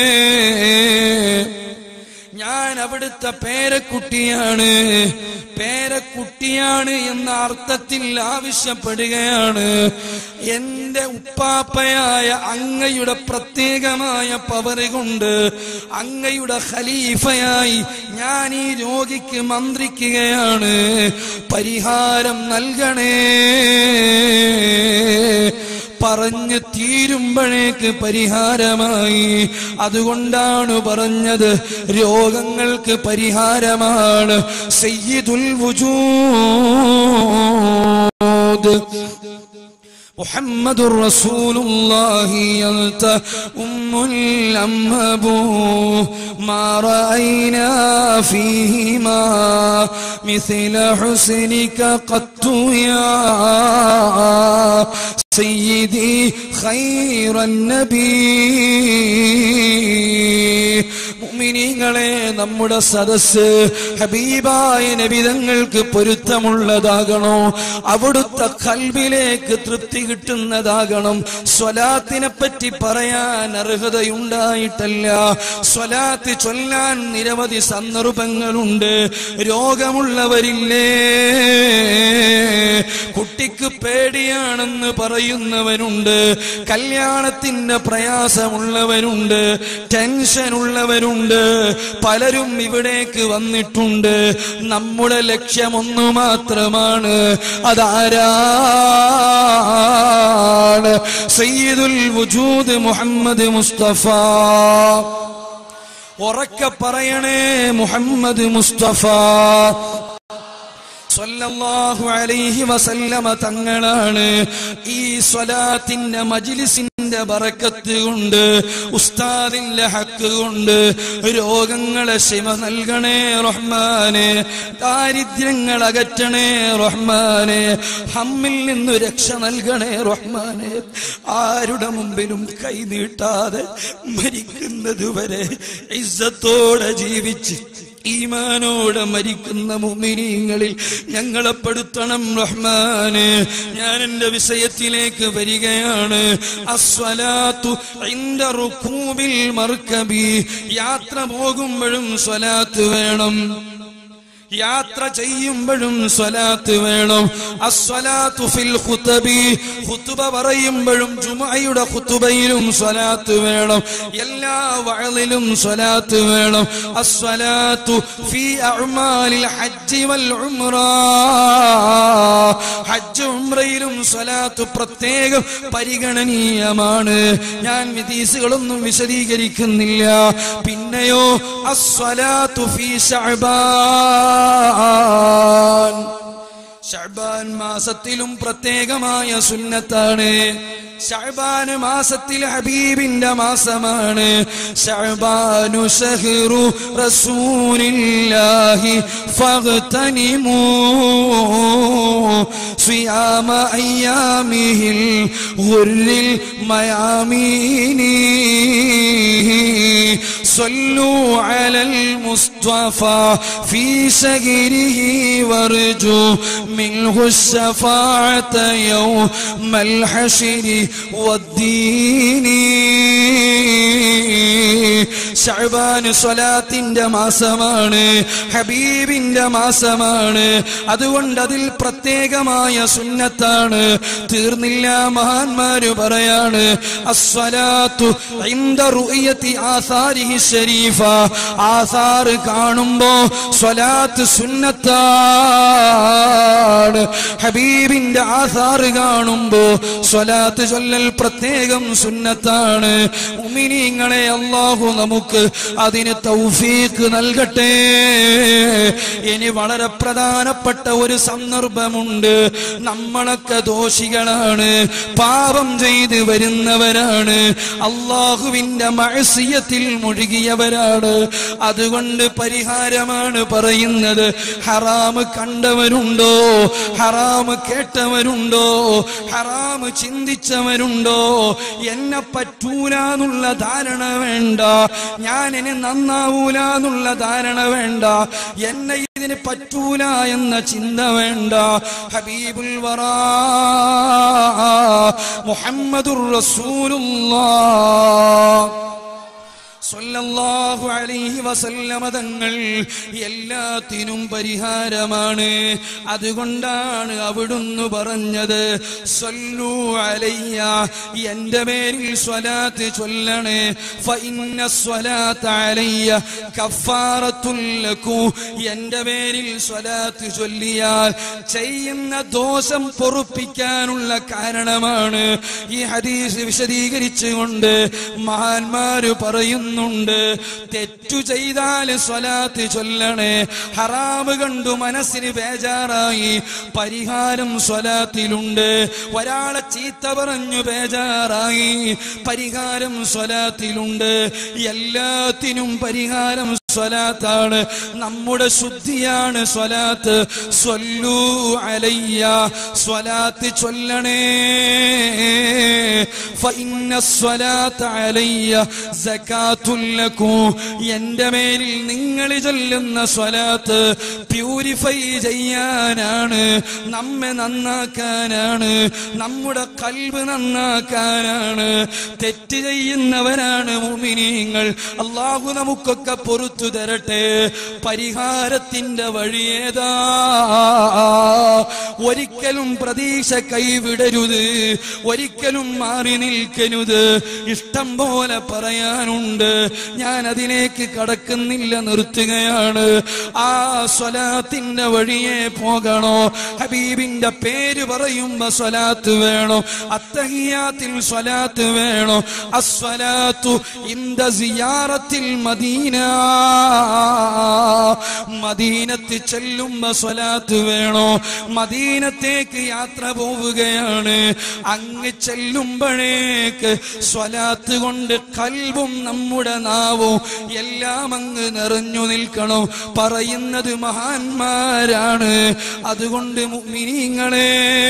ഞാൻ അവിടുത്തെ പേരക്കുട്ടിയാണ് പേരക്കുട്ടിയാണ് എന്ന അർത്ഥത്തിൽ ആവശ്യപ്പെടുകയാണ് എന്റെ ഉപ്പാപ്പയായ അങ്ങയുടെ പ്രത്യേകമായ പവറ് കൊണ്ട് അങ്ങയുടെ ഖലീഫയായി ഞാൻ ഈ രോഗിക്ക് മന്ത്രിക്കുകയാണ് പരിഹാരം നൽകണേ പറഞ്ഞു തീരുമ്പോഴേക്ക് പരിഹാരമായി അതുകൊണ്ടാണ് പറഞ്ഞത് രോഗങ്ങൾക്ക് പരിഹാരമാണ് സയ്യിദുൽ വജൂദ് محمد رسول الله أنت أم الأمب ما رأينا فيهما مثل حسنك قط يا سيدي خير النبي മുഅ്മിനീങ്ങളെ നമ്മുടെ സദസ് ഹബീബായ നബിതങ്ങൾക്ക് പൊരുത്തമുള്ളതാകണോ അവിടുത്തെ കൽബിലേക്ക് തൃപ്തി കിട്ടുന്നതാകണം സ്വലാത്തിനെ പറ്റി പറയാൻ അർഹതയുണ്ടായിട്ടല്ല സ്വലാത്ത് ചൊല്ലാൻ നിരവധി സന്ദർഭങ്ങളുണ്ട് രോഗമുള്ളവരില്ലേ കുട്ടിക്ക് പേടിയാണെന്ന് പറയുന്നവരുണ്ട് കല്യാണത്തിന്റെ പ്രയാസമുള്ളവരുണ്ട് ടെൻഷൻ ഉള്ളവരുണ്ട് പലരും ഇവിടേക്ക് വന്നിട്ടുണ്ട് നമ്മുടെ ലക്ഷ്യമൊന്നു മാത്രമാണ് അതാരാണ് സയ്യിദുൽ വജൂദ് മുഹമ്മദ് മുസ്തഫ ഉറക്കെ പറയണേ മുഹമ്മദ് മുസ്തഫ സ്വല്ലല്ലാഹു അലൈഹി വസല്ലമ തങ്ങളാണ് ഈ സ്വലാത്തിന്റെ മജ്ലിസിന്റെ ബറക്കത്ത് കൊണ്ട് ഉസ്താദിന്റെ ഹക്ക് കൊണ്ട് രോഗങ്ങളെ ശിമ നൽകണേ റഹ്മാനെ ദാരിദ്ര്യങ്ങൾ അകറ്റണേ റഹ്മാനെ ഹമ്മിൽ നിന്ന് രക്ഷ നൽകണേ റഹ്മാനെ ആരുടെ മുമ്പിലും കൈനീട്ടാതെ മരിക്കുന്നതുവരെ ഇസ്സത്തോടെ ജീവിച്ച് ഈമാനോടെ മരിക്കുന്ന മുമിനീങ്ങളിൽ ഞങ്ങളെ പെടുത്തണം റഹ്മാന് ഞാൻ എന്റെ വിഷയത്തിലേക്ക് വരികയാണ് അസ്വലാത്തു ഇന്റെ റുക്കൂബിൽ മർക്കബി യാത്ര പോകുമ്പോഴും സ്വലാത്ത് വേണം യാത്ര ചെയ്യുമ്പോഴും സ്വലാത്ത് വേണം അസ്വലാത്തു ഫിൽ ഖുതബി ഖുതുബ പറയുമ്പോഴും ജുമഅയുടെ ഖുതുബയിലും സ്വലാത്ത് വേണം എല്ലാ വഅലിലും സ്വലാത്ത് വേണം അസ്വലാത്തു ഫി അഅ്മാലിൽ ഹജ്ജി വൽ ഉംറ ഹജ്ജ് ഉംറയിലും സ്വലാത്ത് പ്രത്യേകം പരിഗണനീയമാണ് ഞാൻ വിദീസുകളൊന്നും വിശദീകരിക്കുന്നില്ല പിന്നെയോ അസ്വലാത്തു ഫീ ശഅബാൻ ഷഅബാൻ മാസത്തിലും പ്രത്യേകമായ സുന്നത്താണ് ഷഅബാൻ മാസത്തിൽ ഹബീബിന്റെ മാസമാണ് ഷഅബാനു ഷഹ്റു റസൂലില്ലാഹി ഫഗ്തനിമൂ സിയാമ അയ്യാമിഹിൽ ഗുർരിൽ മയാമീനി صلوا على المصطفى في شهره وارجوا منه الشفاعة يوم الحشر والدين ഷഅബാന് സ്വലാത്തിന്റെ മാസമാണ് ഹബീബിന്റെ മാസമാണ് അതുകൊണ്ട് അതിൽ പ്രത്യേകമായ സുന്നത്താണ് തീർന്നില്ല മഹാന്മാര് പറയാണ് അസ്വലാത്തു ഇൻദ റുഅയത്തി ആസാരിഹി ശരീഫ ആസാർ കാണുമ്പോ സ്വലാത്ത് സുന്നത്താണ് ഹബീബിന്റെ ആസാർ കാണുമ്പോ സ്വലാത്ത് ചൊല്ലൽ പ്രത്യേകം സുന്നത്താണ് ഉമിനിങ്ങളെ അള്ളാഹു നമുക്ക് അതിന് തൗഫീക്ക് നൽകട്ടെ ഇനി വളരെ പ്രധാനപ്പെട്ട ഒരു സന്ദർഭമുണ്ട് നമ്മളൊക്കെ ദോഷികളാണ് പാപം ചെയ്ത് വരുന്നവരാണ് അള്ളാഹുവിന്റെ മഴസിയത്തിൽ മുഴുകിയവരാണ് അതുകൊണ്ട് പരിഹാരമാണ് പറയുന്നത് ഹറാമ് കണ്ടവരുണ്ടോ ഹറാമ് കേട്ടവരുണ്ടോ ഹറാമ് ചിന്തിച്ചവരുണ്ടോ എന്നെ പറ്റൂല എന്നുള്ള ധാരണ വേണ്ട ഞാൻ ഇനി നന്നാവൂല എന്നുള്ള ധാരണ വേണ്ട എന്നെ ഇതിന് പറ്റൂല എന്ന ചിന്ത വേണ്ട ഹബീബുൽ വറ മുഹമ്മദുർ റസൂലുള്ളാഹ് സ്വല്ലല്ലാഹു അലൈഹി വസല്ലമ തങ്ങൾ എല്ലാത്തിനും പരിഹാരമാണ് അതുകൊണ്ടാണ് അവിടുന്ന് പറഞ്ഞത് സല്ലു അലയ്യ എന്റെ പേരിൽ സ്വലാത്ത് ചൊല്ലണേ ഫഇന്ന സ്വലാത്ത് അലയ്യ കഫാറത്തുൽ ലക്കു എന്റെ പേരിൽ സ്വലാത്ത് ചൊല്ലിയാൽ ചെയ്യുന്ന ദോഷം പൊറുപ്പിക്കാനുള്ള കാരണമാണ് ഈ ഹദീസ് വിശദീകരിച്ചുകൊണ്ട് മഹാന്മാര് പറയുന്നുണ്ട് തെറ്റു ചെയ്താൽ സ്വലാത്ത് ചൊല്ലണേ ഹറാമ് കണ്ടു മനസ്സിന് ബേജാറായി പരിഹാരം സ്വലാത്തിലുണ്ട് ഒരാളെ ചീത്ത പറഞ്ഞു ബേജാറായി പരിഹാരം സ്വലാത്തിലുണ്ട് എല്ലാത്തിനും പരിഹാരം സ്വലാത്താണ് നമ്മുടെ ശുദ്ധിയാണ് സ്വലാത്ത് സ്വല്ലു അലയ്യ സ്വലാത്ത് ചൊല്ലണേ ഫഇന്ന സ്വലാത്ത് അലയ്യ സകാത്തുൽ ലക്കും എന്റെ മേലിൽ നിങ്ങൾ ചൊല്ലുന്ന സ്വലാത്ത് പ്യൂരിഫൈ ചെയ്യാനാണ് നമ്മെ നന്നാക്കാനാണ് നമ്മുടെ കൽബ് നന്നാക്കാനാണ് തെറ്റ് ചെയ്യുന്നവരാണ് മുമിനീങ്ങൾ അള്ളാഹു നമുക്കൊക്കെ പുറത്തു തരട്ടെ പരിഹാരത്തിന്റെ വഴിയേതാ ഒരിക്കലും പ്രതീക്ഷ കൈവിടരുത് ഒരിക്കലും മാറി നിൽക്കരുത് ഇഷ്ടം പോലെ പറയാനുണ്ട് ഞാൻ അതിലേക്ക് കടക്കുന്നില്ല നിർത്തുകയാണ് ആ സ്വലാത്തിന്റെ വഴിയെ പോകണോ ഹബീബിന്റെ പേര് പറയുമ്പോ സ്വലാത്ത് വേണോ അത്തഹിയാത്തിൽ സ്വലാത്ത് വേണോ അസ്വലാത്തു ഇന്ദ സിയാറത്തിൽ മദീന മദീനത്ത് ചെല്ലുമ്പോ സ്വലാത്ത് വേണോ മദീനത്തേക്ക് യാത്ര പോവുകയാണ് അങ്ങ് ചെല്ലുമ്പോഴേക്ക് സ്വലാത്ത് കൊണ്ട് കൽവും നമ്മുടെ നാവും എല്ലാം അങ്ങ് നിറഞ്ഞു നിൽക്കണം പറയുന്നത് മഹാന്മാരാണ് അതുകൊണ്ട് മുഅ്മിനീങ്ങളെ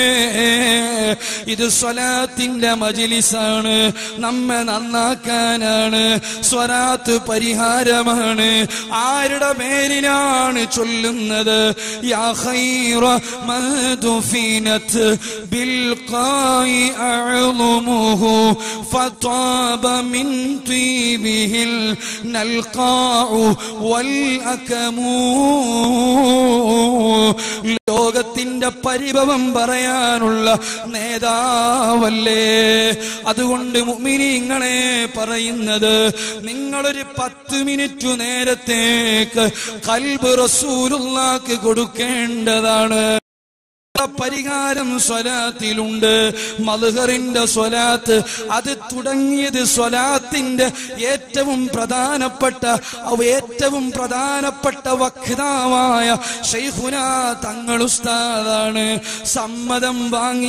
ഇത് സ്വലാത്തിന്റെ മജിലിസാണ് നമ്മെ നന്നാക്കാനാണ് സ്വലാത്ത് പരിഹാരമാണ് ആരുടെ പേരിലാണ് ചൊല്ലുന്നത് യാ ഖൈറ മൻ ദുഫിനത് ബിൽ ഖായി അഅ്ളുമുഹു فطاب من طيبه النلقاع والأكم ലോകത്തിന്റെ പരിഭവം പറയാനുള്ള നേതാവല്ലേ അതുകൊണ്ട് മുഅ്മിനീങ്ങളെ പറയുന്നത് നിങ്ങളൊരു പത്ത് മിനിറ്റ് നേരത്തേക്ക് കൽബ് റസൂലുള്ളാക്ക് കൊടുക്കേണ്ടതാണ് പരിഹാരം സ്വലാത്തിലുണ്ട് മധുഹറിന്റെ സ്വലാത്ത് അത് തുടങ്ങിയത് സ്വലാത്തിന്റെ ഏറ്റവും പ്രധാനപ്പെട്ട അവ ഏറ്റവും പ്രധാനപ്പെട്ട വക്താവായ ഷെയ്ഖുന തങ്ങൾ ഉസ്താദാണ് സമ്മതം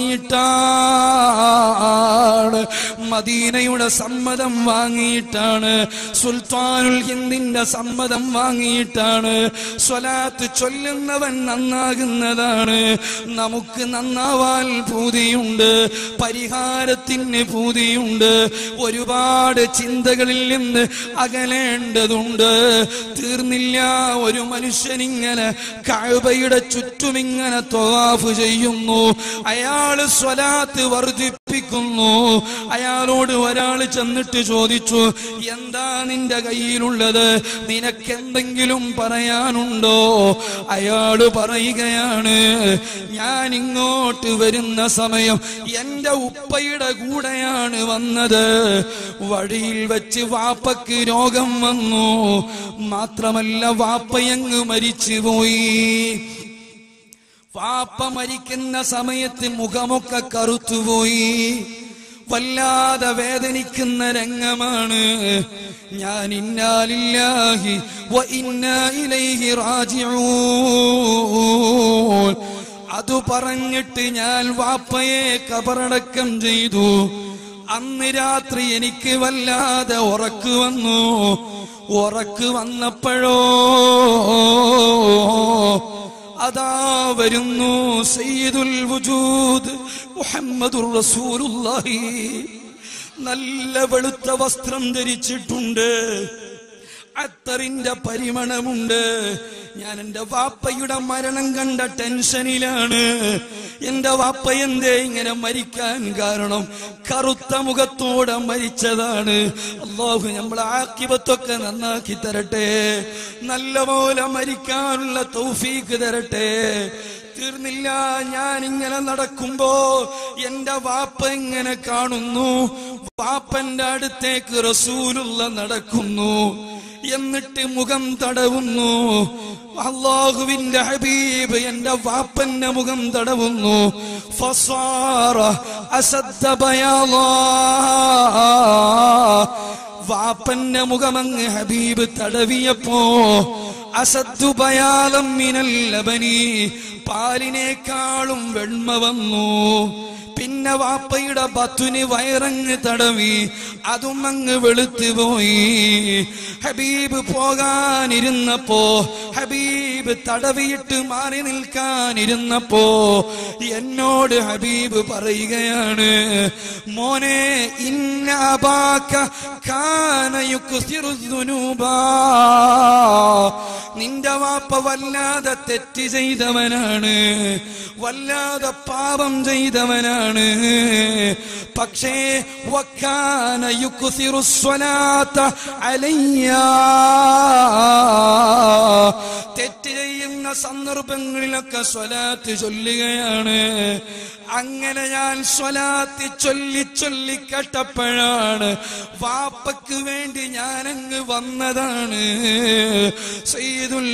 വാങ്ങിയിട്ടാണ് മദീനയുടെ സമ്മതം വാങ്ങിയിട്ടാണ് സുൽത്താനുൽ ഹിന്ദിന്റെ സമ്മതം വാങ്ങിയിട്ടാണ് സ്വലാത്ത് ചൊല്ലുന്നവൻ നന്നാകുന്നതാണ് നമുക്ക് നന്നാവാൻ ഭൂതിയുണ്ട് പരിഹാരത്തിന് ഭൂതിയുണ്ട് ഒരുപാട് ചിന്തകളിൽ നിന്ന് അകലേണ്ടതുണ്ട് തീർന്നില്ല ഒരു മനുഷ്യനിങ്ങനെ കഴുബയുടെ ചുറ്റുമിങ്ങനെ തൊവാഫ് ചെയ്യുന്നു അയാള് സ്വലാത്ത് വർദ്ധിപ്പിക്കുന്നു അയാളോട് ഒരാൾ ചെന്നിട്ട് ചോദിച്ചു എന്താ നിന്റെ കയ്യിലുള്ളത് നിനക്കെന്തെങ്കിലും പറയാനുണ്ടോ അയാള് പറയുകയാണ് ഞാൻ ഇങ്ങോട്ട് വരുന്ന സമയം എന്റെ ഉപ്പയുടെ കൂടെയാണ് വന്നത് വഴിയിൽ വെച്ച് വാപ്പക്ക് രോഗം വന്നു മാത്രമല്ല വാപ്പയങ്ങ് മരിച്ചുപോയി വാപ്പ മരിക്കുന്ന സമയത്ത് മുഖമൊക്കെ കറുത്തുപോയി വല്ലാതെ വേദനിക്കുന്ന രംഗമാണ് ഞാൻ ഇന്നാലില്ലാഹി വ ഇന്നാ ഇലൈഹി റാജിഊൻ അത് പറഞ്ഞിട്ട് ഞാൻ വാപ്പയെ കബറടക്കം ചെയ്തു അന്ന് രാത്രി എനിക്ക് വല്ലാതെ ഉറക്ക് വന്നു ഉറക്ക് വന്നപ്പോഴോ അതാ വരുന്നു സയ്യിദുൽ വുജൂദ് മുഹമ്മദുർ റസൂലുള്ളാഹി നല്ല വെളുത്ത വസ്ത്രം ധരിച്ചിട്ടുണ്ട് അത്തറിന്റെ പരിമണമുണ്ട് ഞാൻ എന്റെ വാപ്പയുടെ മരണം കണ്ട ടെൻഷനിലാണ് എന്റെ വാപ്പ എന്തേ ഇങ്ങനെ മരിക്കാൻ കാരണം കറുത്ത മുഖത്തോടെ മരിച്ചതാണ് അള്ളാഹു നമ്മളെ ആക്കിപത്തൊക്കെ നന്നാക്കി തരട്ടെ നല്ലപോലെ മരിക്കാനുള്ള തൗഫീക്ക് തരട്ടെ തീർന്നില്ല ഞാൻ ഇങ്ങനെ നടക്കുമ്പോ എന്റെ വാപ്പ ഇങ്ങനെ കാണുന്നു വാപ്പന്റെ അടുത്തേക്ക് റസൂലുള്ള നടക്കുന്നു എന്നിട്ട് മുഖം തടവുന്നു അള്ളാഹുവിന്റെ ഹബീബ് എന്റെ വാപ്പന്റെ മുഖം തടവുന്നു ഫസാറ അസദ്ദ ബയാളാ. വാപ്പന്റെ മുഖമങ്ങ് ഹബീബ് തടവിയപ്പോ അസദ്ദു ബയാലം മിനൽ ലബനി പാലിനേക്കാളും വെണ്മ വന്നു പിന്നെ വാപ്പയുടെ ബത്തുന് വയറങ്ങ് തടവി അതും അങ്ങ് വെളുത്തു പോയി ഹബീബ് പോകാനിരുന്നപ്പോ ഹബീബ് തടവിയിട്ട് മാറി നിൽക്കാനിരുന്നപ്പോ എന്നോട് ഹബീബ് പറയുകയാണ് മോനെ ഇന്ന അബാക്ക കാന യുക്സിറു ദുനൂബാ. നിന്റെ വാപ്പ വല്ലാതെ തെറ്റ് ചെയ്തവനാണ് വല്ലാതെ പാപം ചെയ്തവനാണ് പക്ഷേ വക്കാന യുക്സിറു സ്വലാത്ത അലയ്യ തെറ്റ് ചെയ്യുന്ന സന്ദർഭങ്ങളിലൊക്കെ സ്വലാത്ത് ചൊല്ലുകയാണ് അങ്ങനെ ഞാൻ സ്വലാത്ത് ചൊല്ലി ചൊല്ലി കേട്ടപ്പോഴാണ് വാപ്പക്ക് വേണ്ടി ഞാനങ്ങ് വന്നതാണ് സയ്യിദുൽ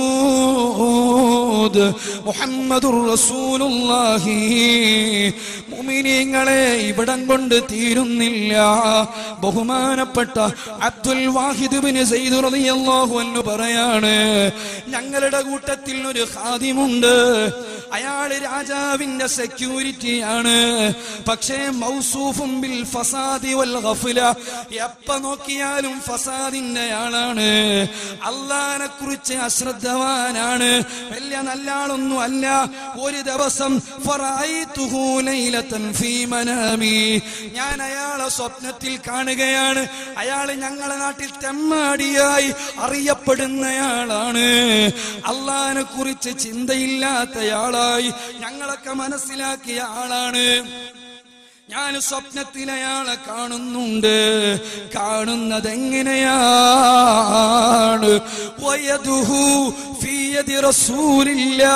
വജൂദ് മുഹമ്മദുർ റസൂലുള്ളാഹി മുഅ്മിനീങ്ങളെ ഇവിടം കൊണ്ട് തീരുന്നില്ല ബഹുമാനപ്പെട്ട അബ്ദുൽ വാഹിദ് ബിൻ സയ്യിദ് റളിയല്ലാഹു അൻഹു പറയാണ് ഞങ്ങളുടെ കൂട്ടത്തിൽ ഒരു ഖാദിമുണ്ട് അയാള് രാജാവിന്റെ സെക്യൂരിറ്റി ആണ് പക്ഷേ മൗസൂഫും ബിൽ ഫസാദി വൽ ഗഫ്ല എപ്പ നോക്കിയാലും ഫസാദിന്റെ ആളാണ് അള്ളാനെ കുറിച്ച് അശ്രദ്ധവാനാണ് വലിയ നല്ല ആളൊന്നും അല്ല ഒരു ദിവസം ഫറഅയ്തുഹു ലൈലത്തൻ ഫീ മനാമി ഞാൻ അയാളെ സ്വപ്നത്തിൽ കാണുകയാണ് അയാൾ ഞങ്ങളെ നാട്ടിൽ തെമ്മാടിയായി അറിയപ്പെടുന്നയാളാണ് അള്ളാനെ കുറിച്ച് ചിന്തയില്ലാത്തയാളായി ഞങ്ങളൊക്കെ മനസ്സിലാക്കിയ ആളാണ് ഞാൻ സ്വപ്നത്തിൽ അയാളെ കാണുന്നുണ്ട് കാണുന്നത് എങ്ങനെയാണ് വയദുഹു ഫീ യദി റസൂലില്ലാ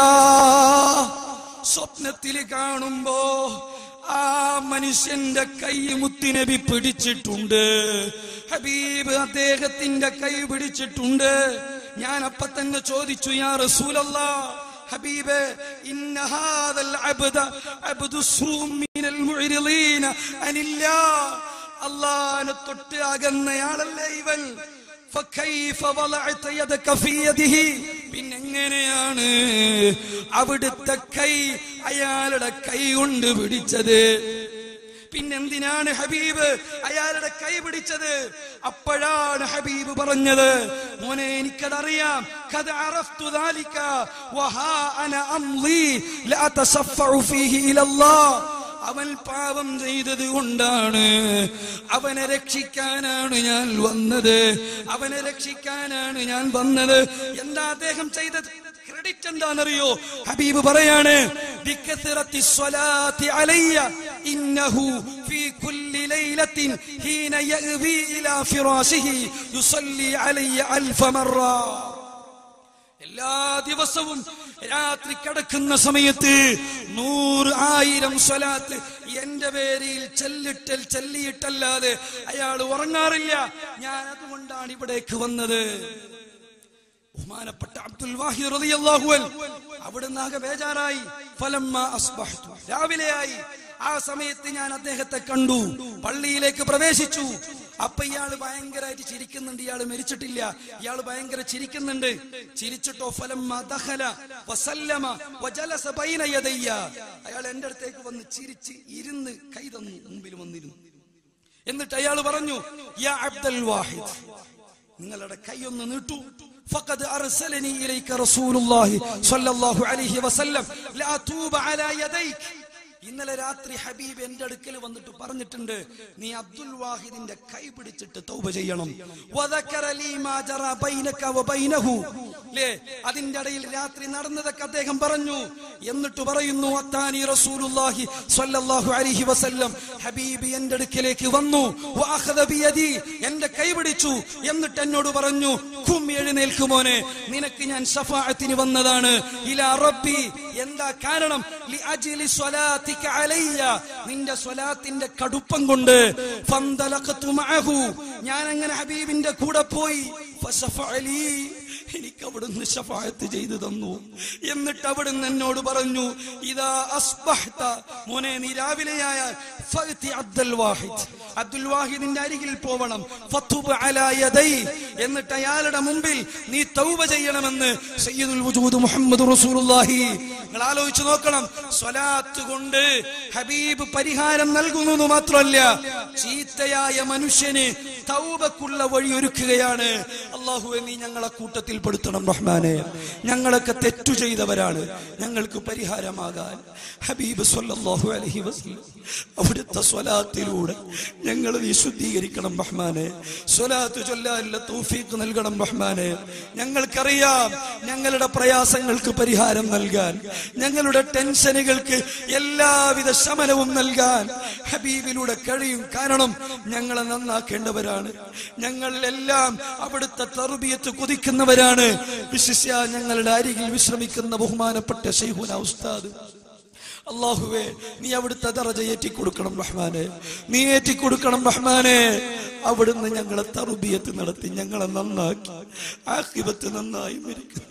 സ്വപ്നത്തിൽ കാണുമ്പോ ആ മനുഷ്യന്റെ കൈ മുത്തിനബി പിടിച്ചിട്ടുണ്ട് ഹബീബ് അദ്ദേഹത്തിന്റെ കൈ പിടിച്ചിട്ടുണ്ട് ഞാൻ അപ്പൊ തന്നെ ചോദിച്ചു യാ റസൂലല്ലാ ഹബീബ് ഇന്ന ഹാദൽ അബ്ദ അബ്ദു സൂം മിനൽ മുഅ്രിളീന അനില്ലാ അല്ലാഹനെ തൊട്ട് അകന്നയാളല്ലേ ഇവൻ فكيف وضعت يدك في يده പിന്നെങ്ങനെയാണ് അവിടുത്തെ കൈ അയാളുടെ കൈ കൊണ്ട് പിടിച്ചത് പിന്നെന്തിനാണ് ഹബീബ് അയാളുടെ കൈ പിടിച്ചത് അപ്പോഴാണ് ഹബീബ് പറഞ്ഞത് മോനെ എനിക്കതറിയാം കഥ അറഫ്തു ذلك وها انا امضي لا اتشفع فيه الى الله അവൻ പാപം ചെയ്തത് കൊണ്ടാണ് അവനെ രക്ഷിക്കാനാണ് ഞാൻ വന്നത് അവനെ രക്ഷിക്കാനാണ് ഞാൻ വന്നത് എന്താ അദ്ദേഹം ചെയ്തത് ക്രെഡിറ്റ് എന്താണെന്നറിയോ ഹബീബ് പറയാണ് ബിക്കത്തിറത്തി സ്വലാത്തി അലയ്യ ഇന്നഹു ഫീ കുല്ലി ലൈലത്തിൻ ഹീന യഗ്വി ഇലാ ഫിറാശിഹി യുസല്ലി അലയ്യ അൽഫ മറ എല്ലാ ദിവസവും രാത്രി കിടക്കുന്ന സമയത്ത് നൂറ് ആയിരം സ്വലാത്ത് എന്റെ പേരിൽ ചെല്ലിട്ടൽ ചെല്ലിയിട്ടല്ലാതെ അയാൾ ഉറങ്ങാറില്ല ഞാൻ അതുകൊണ്ടാണ് ഇവിടേക്ക് വന്നത് ബഹുമാനപ്പെട്ട അബ്ദുൽ വാഹിദ് റളിയല്ലാഹു അൻഹു അവിടുന്ന് ആകെ ബേജാറായി ഫലമ്മ അസ്ബഹ്തു രാവിലെയായി ആ സമയത്ത് ഞാൻ അദ്ദേഹത്തെ കണ്ടു പള്ളിയിലേക്ക് പ്രവേശിച്ചു അപ്പൊ ഇയാള് ഭയങ്കരമായിട്ട് ചിരിക്കുന്നുണ്ട് ഇയാള് മരിച്ചിട്ടില്ല ഇയാള് ഭയങ്കര ചിരിക്കുന്നുണ്ട് ചിരിച്ചിട്ടോ ഫലമ്മ ദഖല വസല്ലമ വജലസ ബൈന യദയ്യ അയാൾ എന്റെ അടുത്തേക്ക് വന്ന് ചിരിച്ച് ഇരുന്ന് കൈ തന്നു മുമ്പിൽ വന്നിരുന്നു എന്നിട്ട് അയാൾ പറഞ്ഞു യാ അബ്ദുൽ വാഹിദ് നിങ്ങളുടെ കൈയൊന്ന് നീട്ടു فقد أرسلني إليك رسول الله صلى الله عليه وسلم لا توب على يديك ഇന്നലെ രാത്രി ഹബീബ് എന്റെ അടുക്കൽ വന്നിട്ട് പറഞ്ഞിട്ടുണ്ട് നീ അബ്ദുൽ വാഹിദിന്റെ കൈ പിടിച്ചിട്ട് തൗബ ചെയ്യണം വദക്കറ ലീ മാ ജറ ബൈനക വബൈനഹു ലേ അതിന്റെ ഇടയിൽ രാത്രി നടന്നതൊക്കെ അദ്ദേഹം പറഞ്ഞു എന്നിട്ട് പറയുന്നു അത്താനി റസൂലുള്ളാഹി സ്വല്ലല്ലാഹു അലൈഹി വസല്ലം ഹബീബ് എന്റെ അടുക്കലേക്ക് വന്നു വഅഖദ ബിയദി എന്റെ കൈ പിടിച്ചു എന്നിട്ട് എന്നോട് പറഞ്ഞു ഖും എഴുന്നേൽക്കുമോനെ നിനക്ക് ഞാൻ ഷഫാഅത്തിന് വന്നതാണ് ഇലാ റബ്ബി എന്താ കാരണം ലി അജ്ലി സ്വലാത്തിക അലയ്യ നിന്റെ സ്വലാത്തിന്റെ കടുപ്പം കൊണ്ട് ഫന്തലഖതു മഅഹു ഞാൻ അങ്ങനെ ഹബീബിന്റെ കൂടെ പോയി ഫശഫഅലി എനിക്ക് അവിടുന്ന് ഷഫായത്ത് ചെയ്തു തന്നു എന്നിട്ട് അവിടുന്ന് എന്നോട് പറഞ്ഞു ഇതാ അസ്ബഹ്ത മോനെ നീ രാവിലെയായാൽ ഫഅതി അബ്ദുൽ വാഹിദ് അബ്ദുൽ വാഹിദിന്റെ അരികിൽ പോവണം ഫതുബ് അലാ യദൈ എന്നിട്ട് അയാളുടെ മുമ്പിൽ നീ തൗബ ചെയ്യണമെന്ന് സയ്യിദുൽ വജൂദ് മുഹമ്മദ് റസൂലുള്ളാഹി നിങ്ങൾ ആലോചിച്ച് നോക്കണം സ്വലാത്ത് കൊണ്ട് ഹബീബ് പരിഹാരം നൽകുന്നു എന്ന് മാത്രമല്ല ചീത്തയായ മനുഷ്യന് തൗബക്കുള്ള വഴി ഒരുക്കുകയാണ് അള്ളാഹുവെ നീ ഞങ്ങളെ കൂട്ടത്തിൽ പെടുത്തണം റഹ്മാനെ ഞങ്ങളൊക്കെ തെറ്റു ചെയ്തവരാണ് ഞങ്ങൾക്ക് പരിഹാരമാകാൻ ഹബീബ് സല്ലല്ലാഹു അലൈഹി വസല്ലം അവിടുത്തെ സ്വലാത്തിലൂടെ ഞങ്ങൾ നീ ശുദ്ധീകരിക്കണം റഹ്മാനെ സ്വലാത്ത് ചൊല്ലാനുള്ള തൗഫീഖ് നൽകണം റഹ്മാനെ ഞങ്ങൾക്കറിയാം ഞങ്ങളുടെ പ്രയാസങ്ങൾക്ക് പരിഹാരം നൽകാൻ ഞങ്ങളുടെ ടെൻഷനുകൾക്ക് എല്ലാവിധ ശമനവും നൽകാൻ ഹബീബിലൂടെ കഴിയും കാരണം ഞങ്ങളെ നന്നാക്കേണ്ടവരാണ് ഞങ്ങൾ എല്ലാം അവിടുത്തെ തറുബിയത്ത് കൊതിക്കുന്നവരാണ് വിശിഷ്യ ഞങ്ങളുടെ അരികിൽ വിശ്രമിക്കുന്ന ബഹുമാനപ്പെട്ട ഷെയ്ഹുന ഉസ്താദ് അള്ളാഹുവേ നീ അവിടുത്തെ ദറജ ഏറ്റിക്കൊടുക്കണം റഹ്മാനെ നീ ഏറ്റിക്കൊടുക്കണം റഹ്മാനെ അവിടുന്ന് ഞങ്ങളെ തറുബിയത്ത് നടത്തി ഞങ്ങളെ നന്നാക്കി ആക്കിബത്ത് നന്നായി മരിക്കുന്നു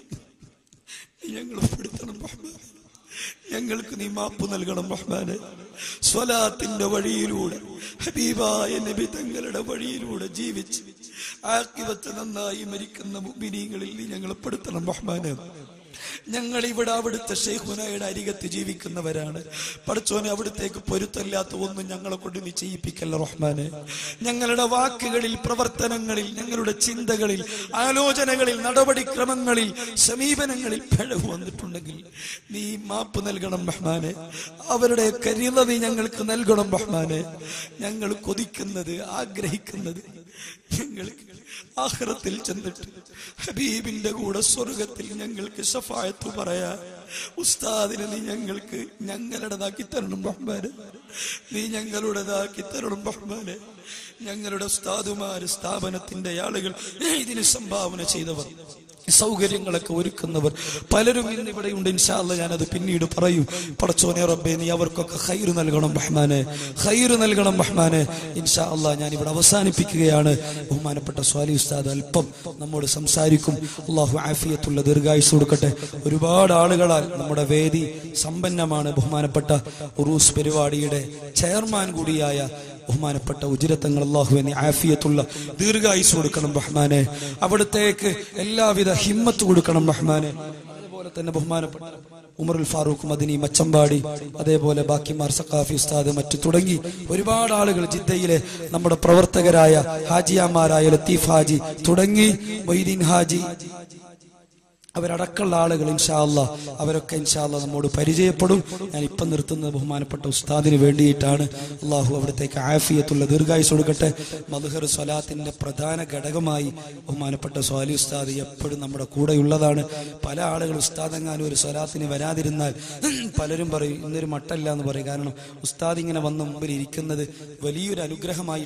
നീ ഞങ്ങളെ പെടുത്തണം റഹ്മാനെ ഞങ്ങൾക്ക് നീ മാപ്പ് നൽകണം റഹ്മാനെ സ്വലാത്തിന്റെ വഴിയിലൂടെ ഹബീബായ നബി തങ്ങളുടെ വഴിയിലൂടെ ജീവിച്ച് ആക്കിവത്ത് നന്നായി മരിക്കുന്ന മുബിനീങ്ങളിൽ നീ ഞങ്ങളെ പെടുത്തണം റഹ്മാനെ ഞങ്ങൾ ഇവിടെ അവിടുത്തെ ഷെയ്ഖുനയുടെ അരികത്ത് ജീവിക്കുന്നവരാണ് പഠിച്ചോനെ അവിടുത്തേക്ക് പൊരുത്തല്ലാത്ത ഒന്നും ഞങ്ങളെ കൊണ്ട് നീ ചെയ്യിപ്പിക്കല്ല റഹ്മാനെ ഞങ്ങളുടെ വാക്കുകളിൽ പ്രവർത്തനങ്ങളിൽ ഞങ്ങളുടെ ചിന്തകളിൽ ആലോചനകളിൽ നടപടിക്രമങ്ങളിൽ സമീപനങ്ങളിൽ പിഴവ് വന്നിട്ടുണ്ടെങ്കിൽ നീ മാപ്പ് നൽകണം റഹ്മാനെ അവരുടെ കരിത നീ ഞങ്ങൾക്ക് നൽകണം റഹ്മാനെ ഞങ്ങൾ കൊതിക്കുന്നത് ആഗ്രഹിക്കുന്നത് ഞങ്ങൾക്ക് ആഹ്റത്തിൽ ചെന്നിട്ട് ഹബീബിന്റെ കൂടെ സ്വർഗത്തിൽ ഞങ്ങൾക്ക് ഷഫായത്ത് പറയാൻ ഉസ്താദിനെ നീ ഞങ്ങൾക്ക് ഞങ്ങളുടേതാക്കി തരണം റഹ്മാനെ നീ ഞങ്ങളുടേതാക്കി തരണം റഹ്മാനെ ഞങ്ങളുടെ ഉസ്താദുമാര് സ്ഥാപനത്തിന്റെ ആളുകൾ ഇതിന് സംഭാവന ചെയ്തവർ സൗകര്യങ്ങളൊക്കെ ഒരുക്കുന്നവർ പലരും ഇന്ന് ഇവിടെയുണ്ട് ഇൻഷാല്ല ഞാനത് പിന്നീട് പറയും പടച്ചോനെ റബ്ബേ നീ അവർക്കൊക്കെ ഹൈറ് നൽകണം റഹ്മാനെ ഹൈറ് നൽകണം റഹ്മാനെ ഇൻഷാ അല്ലാ ഞാൻ ഇവിടെ അവസാനിപ്പിക്കുകയാണ് ബഹുമാനപ്പെട്ട സ്വാലി ഉസ്താദ് അല്പം നമ്മോട് സംസാരിക്കും അള്ളാഹു ആഫിയത്തുള്ള ദീർഘായുസ് കൊടുക്കട്ടെ ഒരുപാട് ആളുകളാൽ നമ്മുടെ വേദി സമ്പന്നമാണ് ബഹുമാനപ്പെട്ട ഉറൂസ് പരിപാടിയുടെ ചെയർമാൻ കൂടിയായ ബഹുമാനപ്പെട്ട ഉജിരത്തങ്ങൾ അള്ളാഹു എന്നീ ആഫിയത്തുള്ള ദീർഘായുസ് കൊടുക്കണം റഹ്മാനെ അവിടത്തേക്ക് എല്ലാവിധ ഹിമ്മത്ത് കൊടുക്കണം റഹ്മാനെ അതുപോലെ തന്നെ ബഹുമാനപ്പെട്ട ഉമറുൽ ഫാറൂഖ് മദിനി മച്ചമ്പാടി അതേപോലെ ബാക്കിമാർ സഖാഫി ഉസ്താദ് മറ്റു തുടങ്ങി ഒരുപാട് ആളുകൾ ജിദ്ദയിലെ നമ്മുടെ പ്രവർത്തകരായ ഹാജിയാമാരായ ലത്തീഫ് ഹാജി തുടങ്ങി മൊയ്തീൻ ഹാജി അവരടക്കമുള്ള ആളുകൾ ഇൻഷാല്ല അവരൊക്കെ ഇൻഷാല്ല നമ്മോട് പരിചയപ്പെടും ഞാൻ ഇപ്പം നിർത്തുന്നത് ബഹുമാനപ്പെട്ട ഉസ്താദിന് വേണ്ടിയിട്ടാണ് അള്ളാഹു അവിടത്തേക്ക് ആഫിയത്തുള്ള ദീർഘായുസ് കൊടുക്കട്ടെ മധുഹർ സ്വലാത്തിന്റെ പ്രധാന ഘടകമായി ബഹുമാനപ്പെട്ട സ്വാലി ഉസ്താദ് എപ്പോഴും നമ്മുടെ കൂടെയുള്ളതാണ് പല ആളുകൾ ഉസ്താദെങ്ങാനും ഒരു സ്വലാത്തിന് വരാതിരുന്നാൽ പലരും പറയും ഇന്നൊരു മട്ടല്ല എന്ന് പറയും കാരണം ഉസ്താദ് ഇങ്ങനെ വന്ന് മുമ്പിൽ ഇരിക്കുന്നത് വലിയൊരു അനുഗ്രഹമായി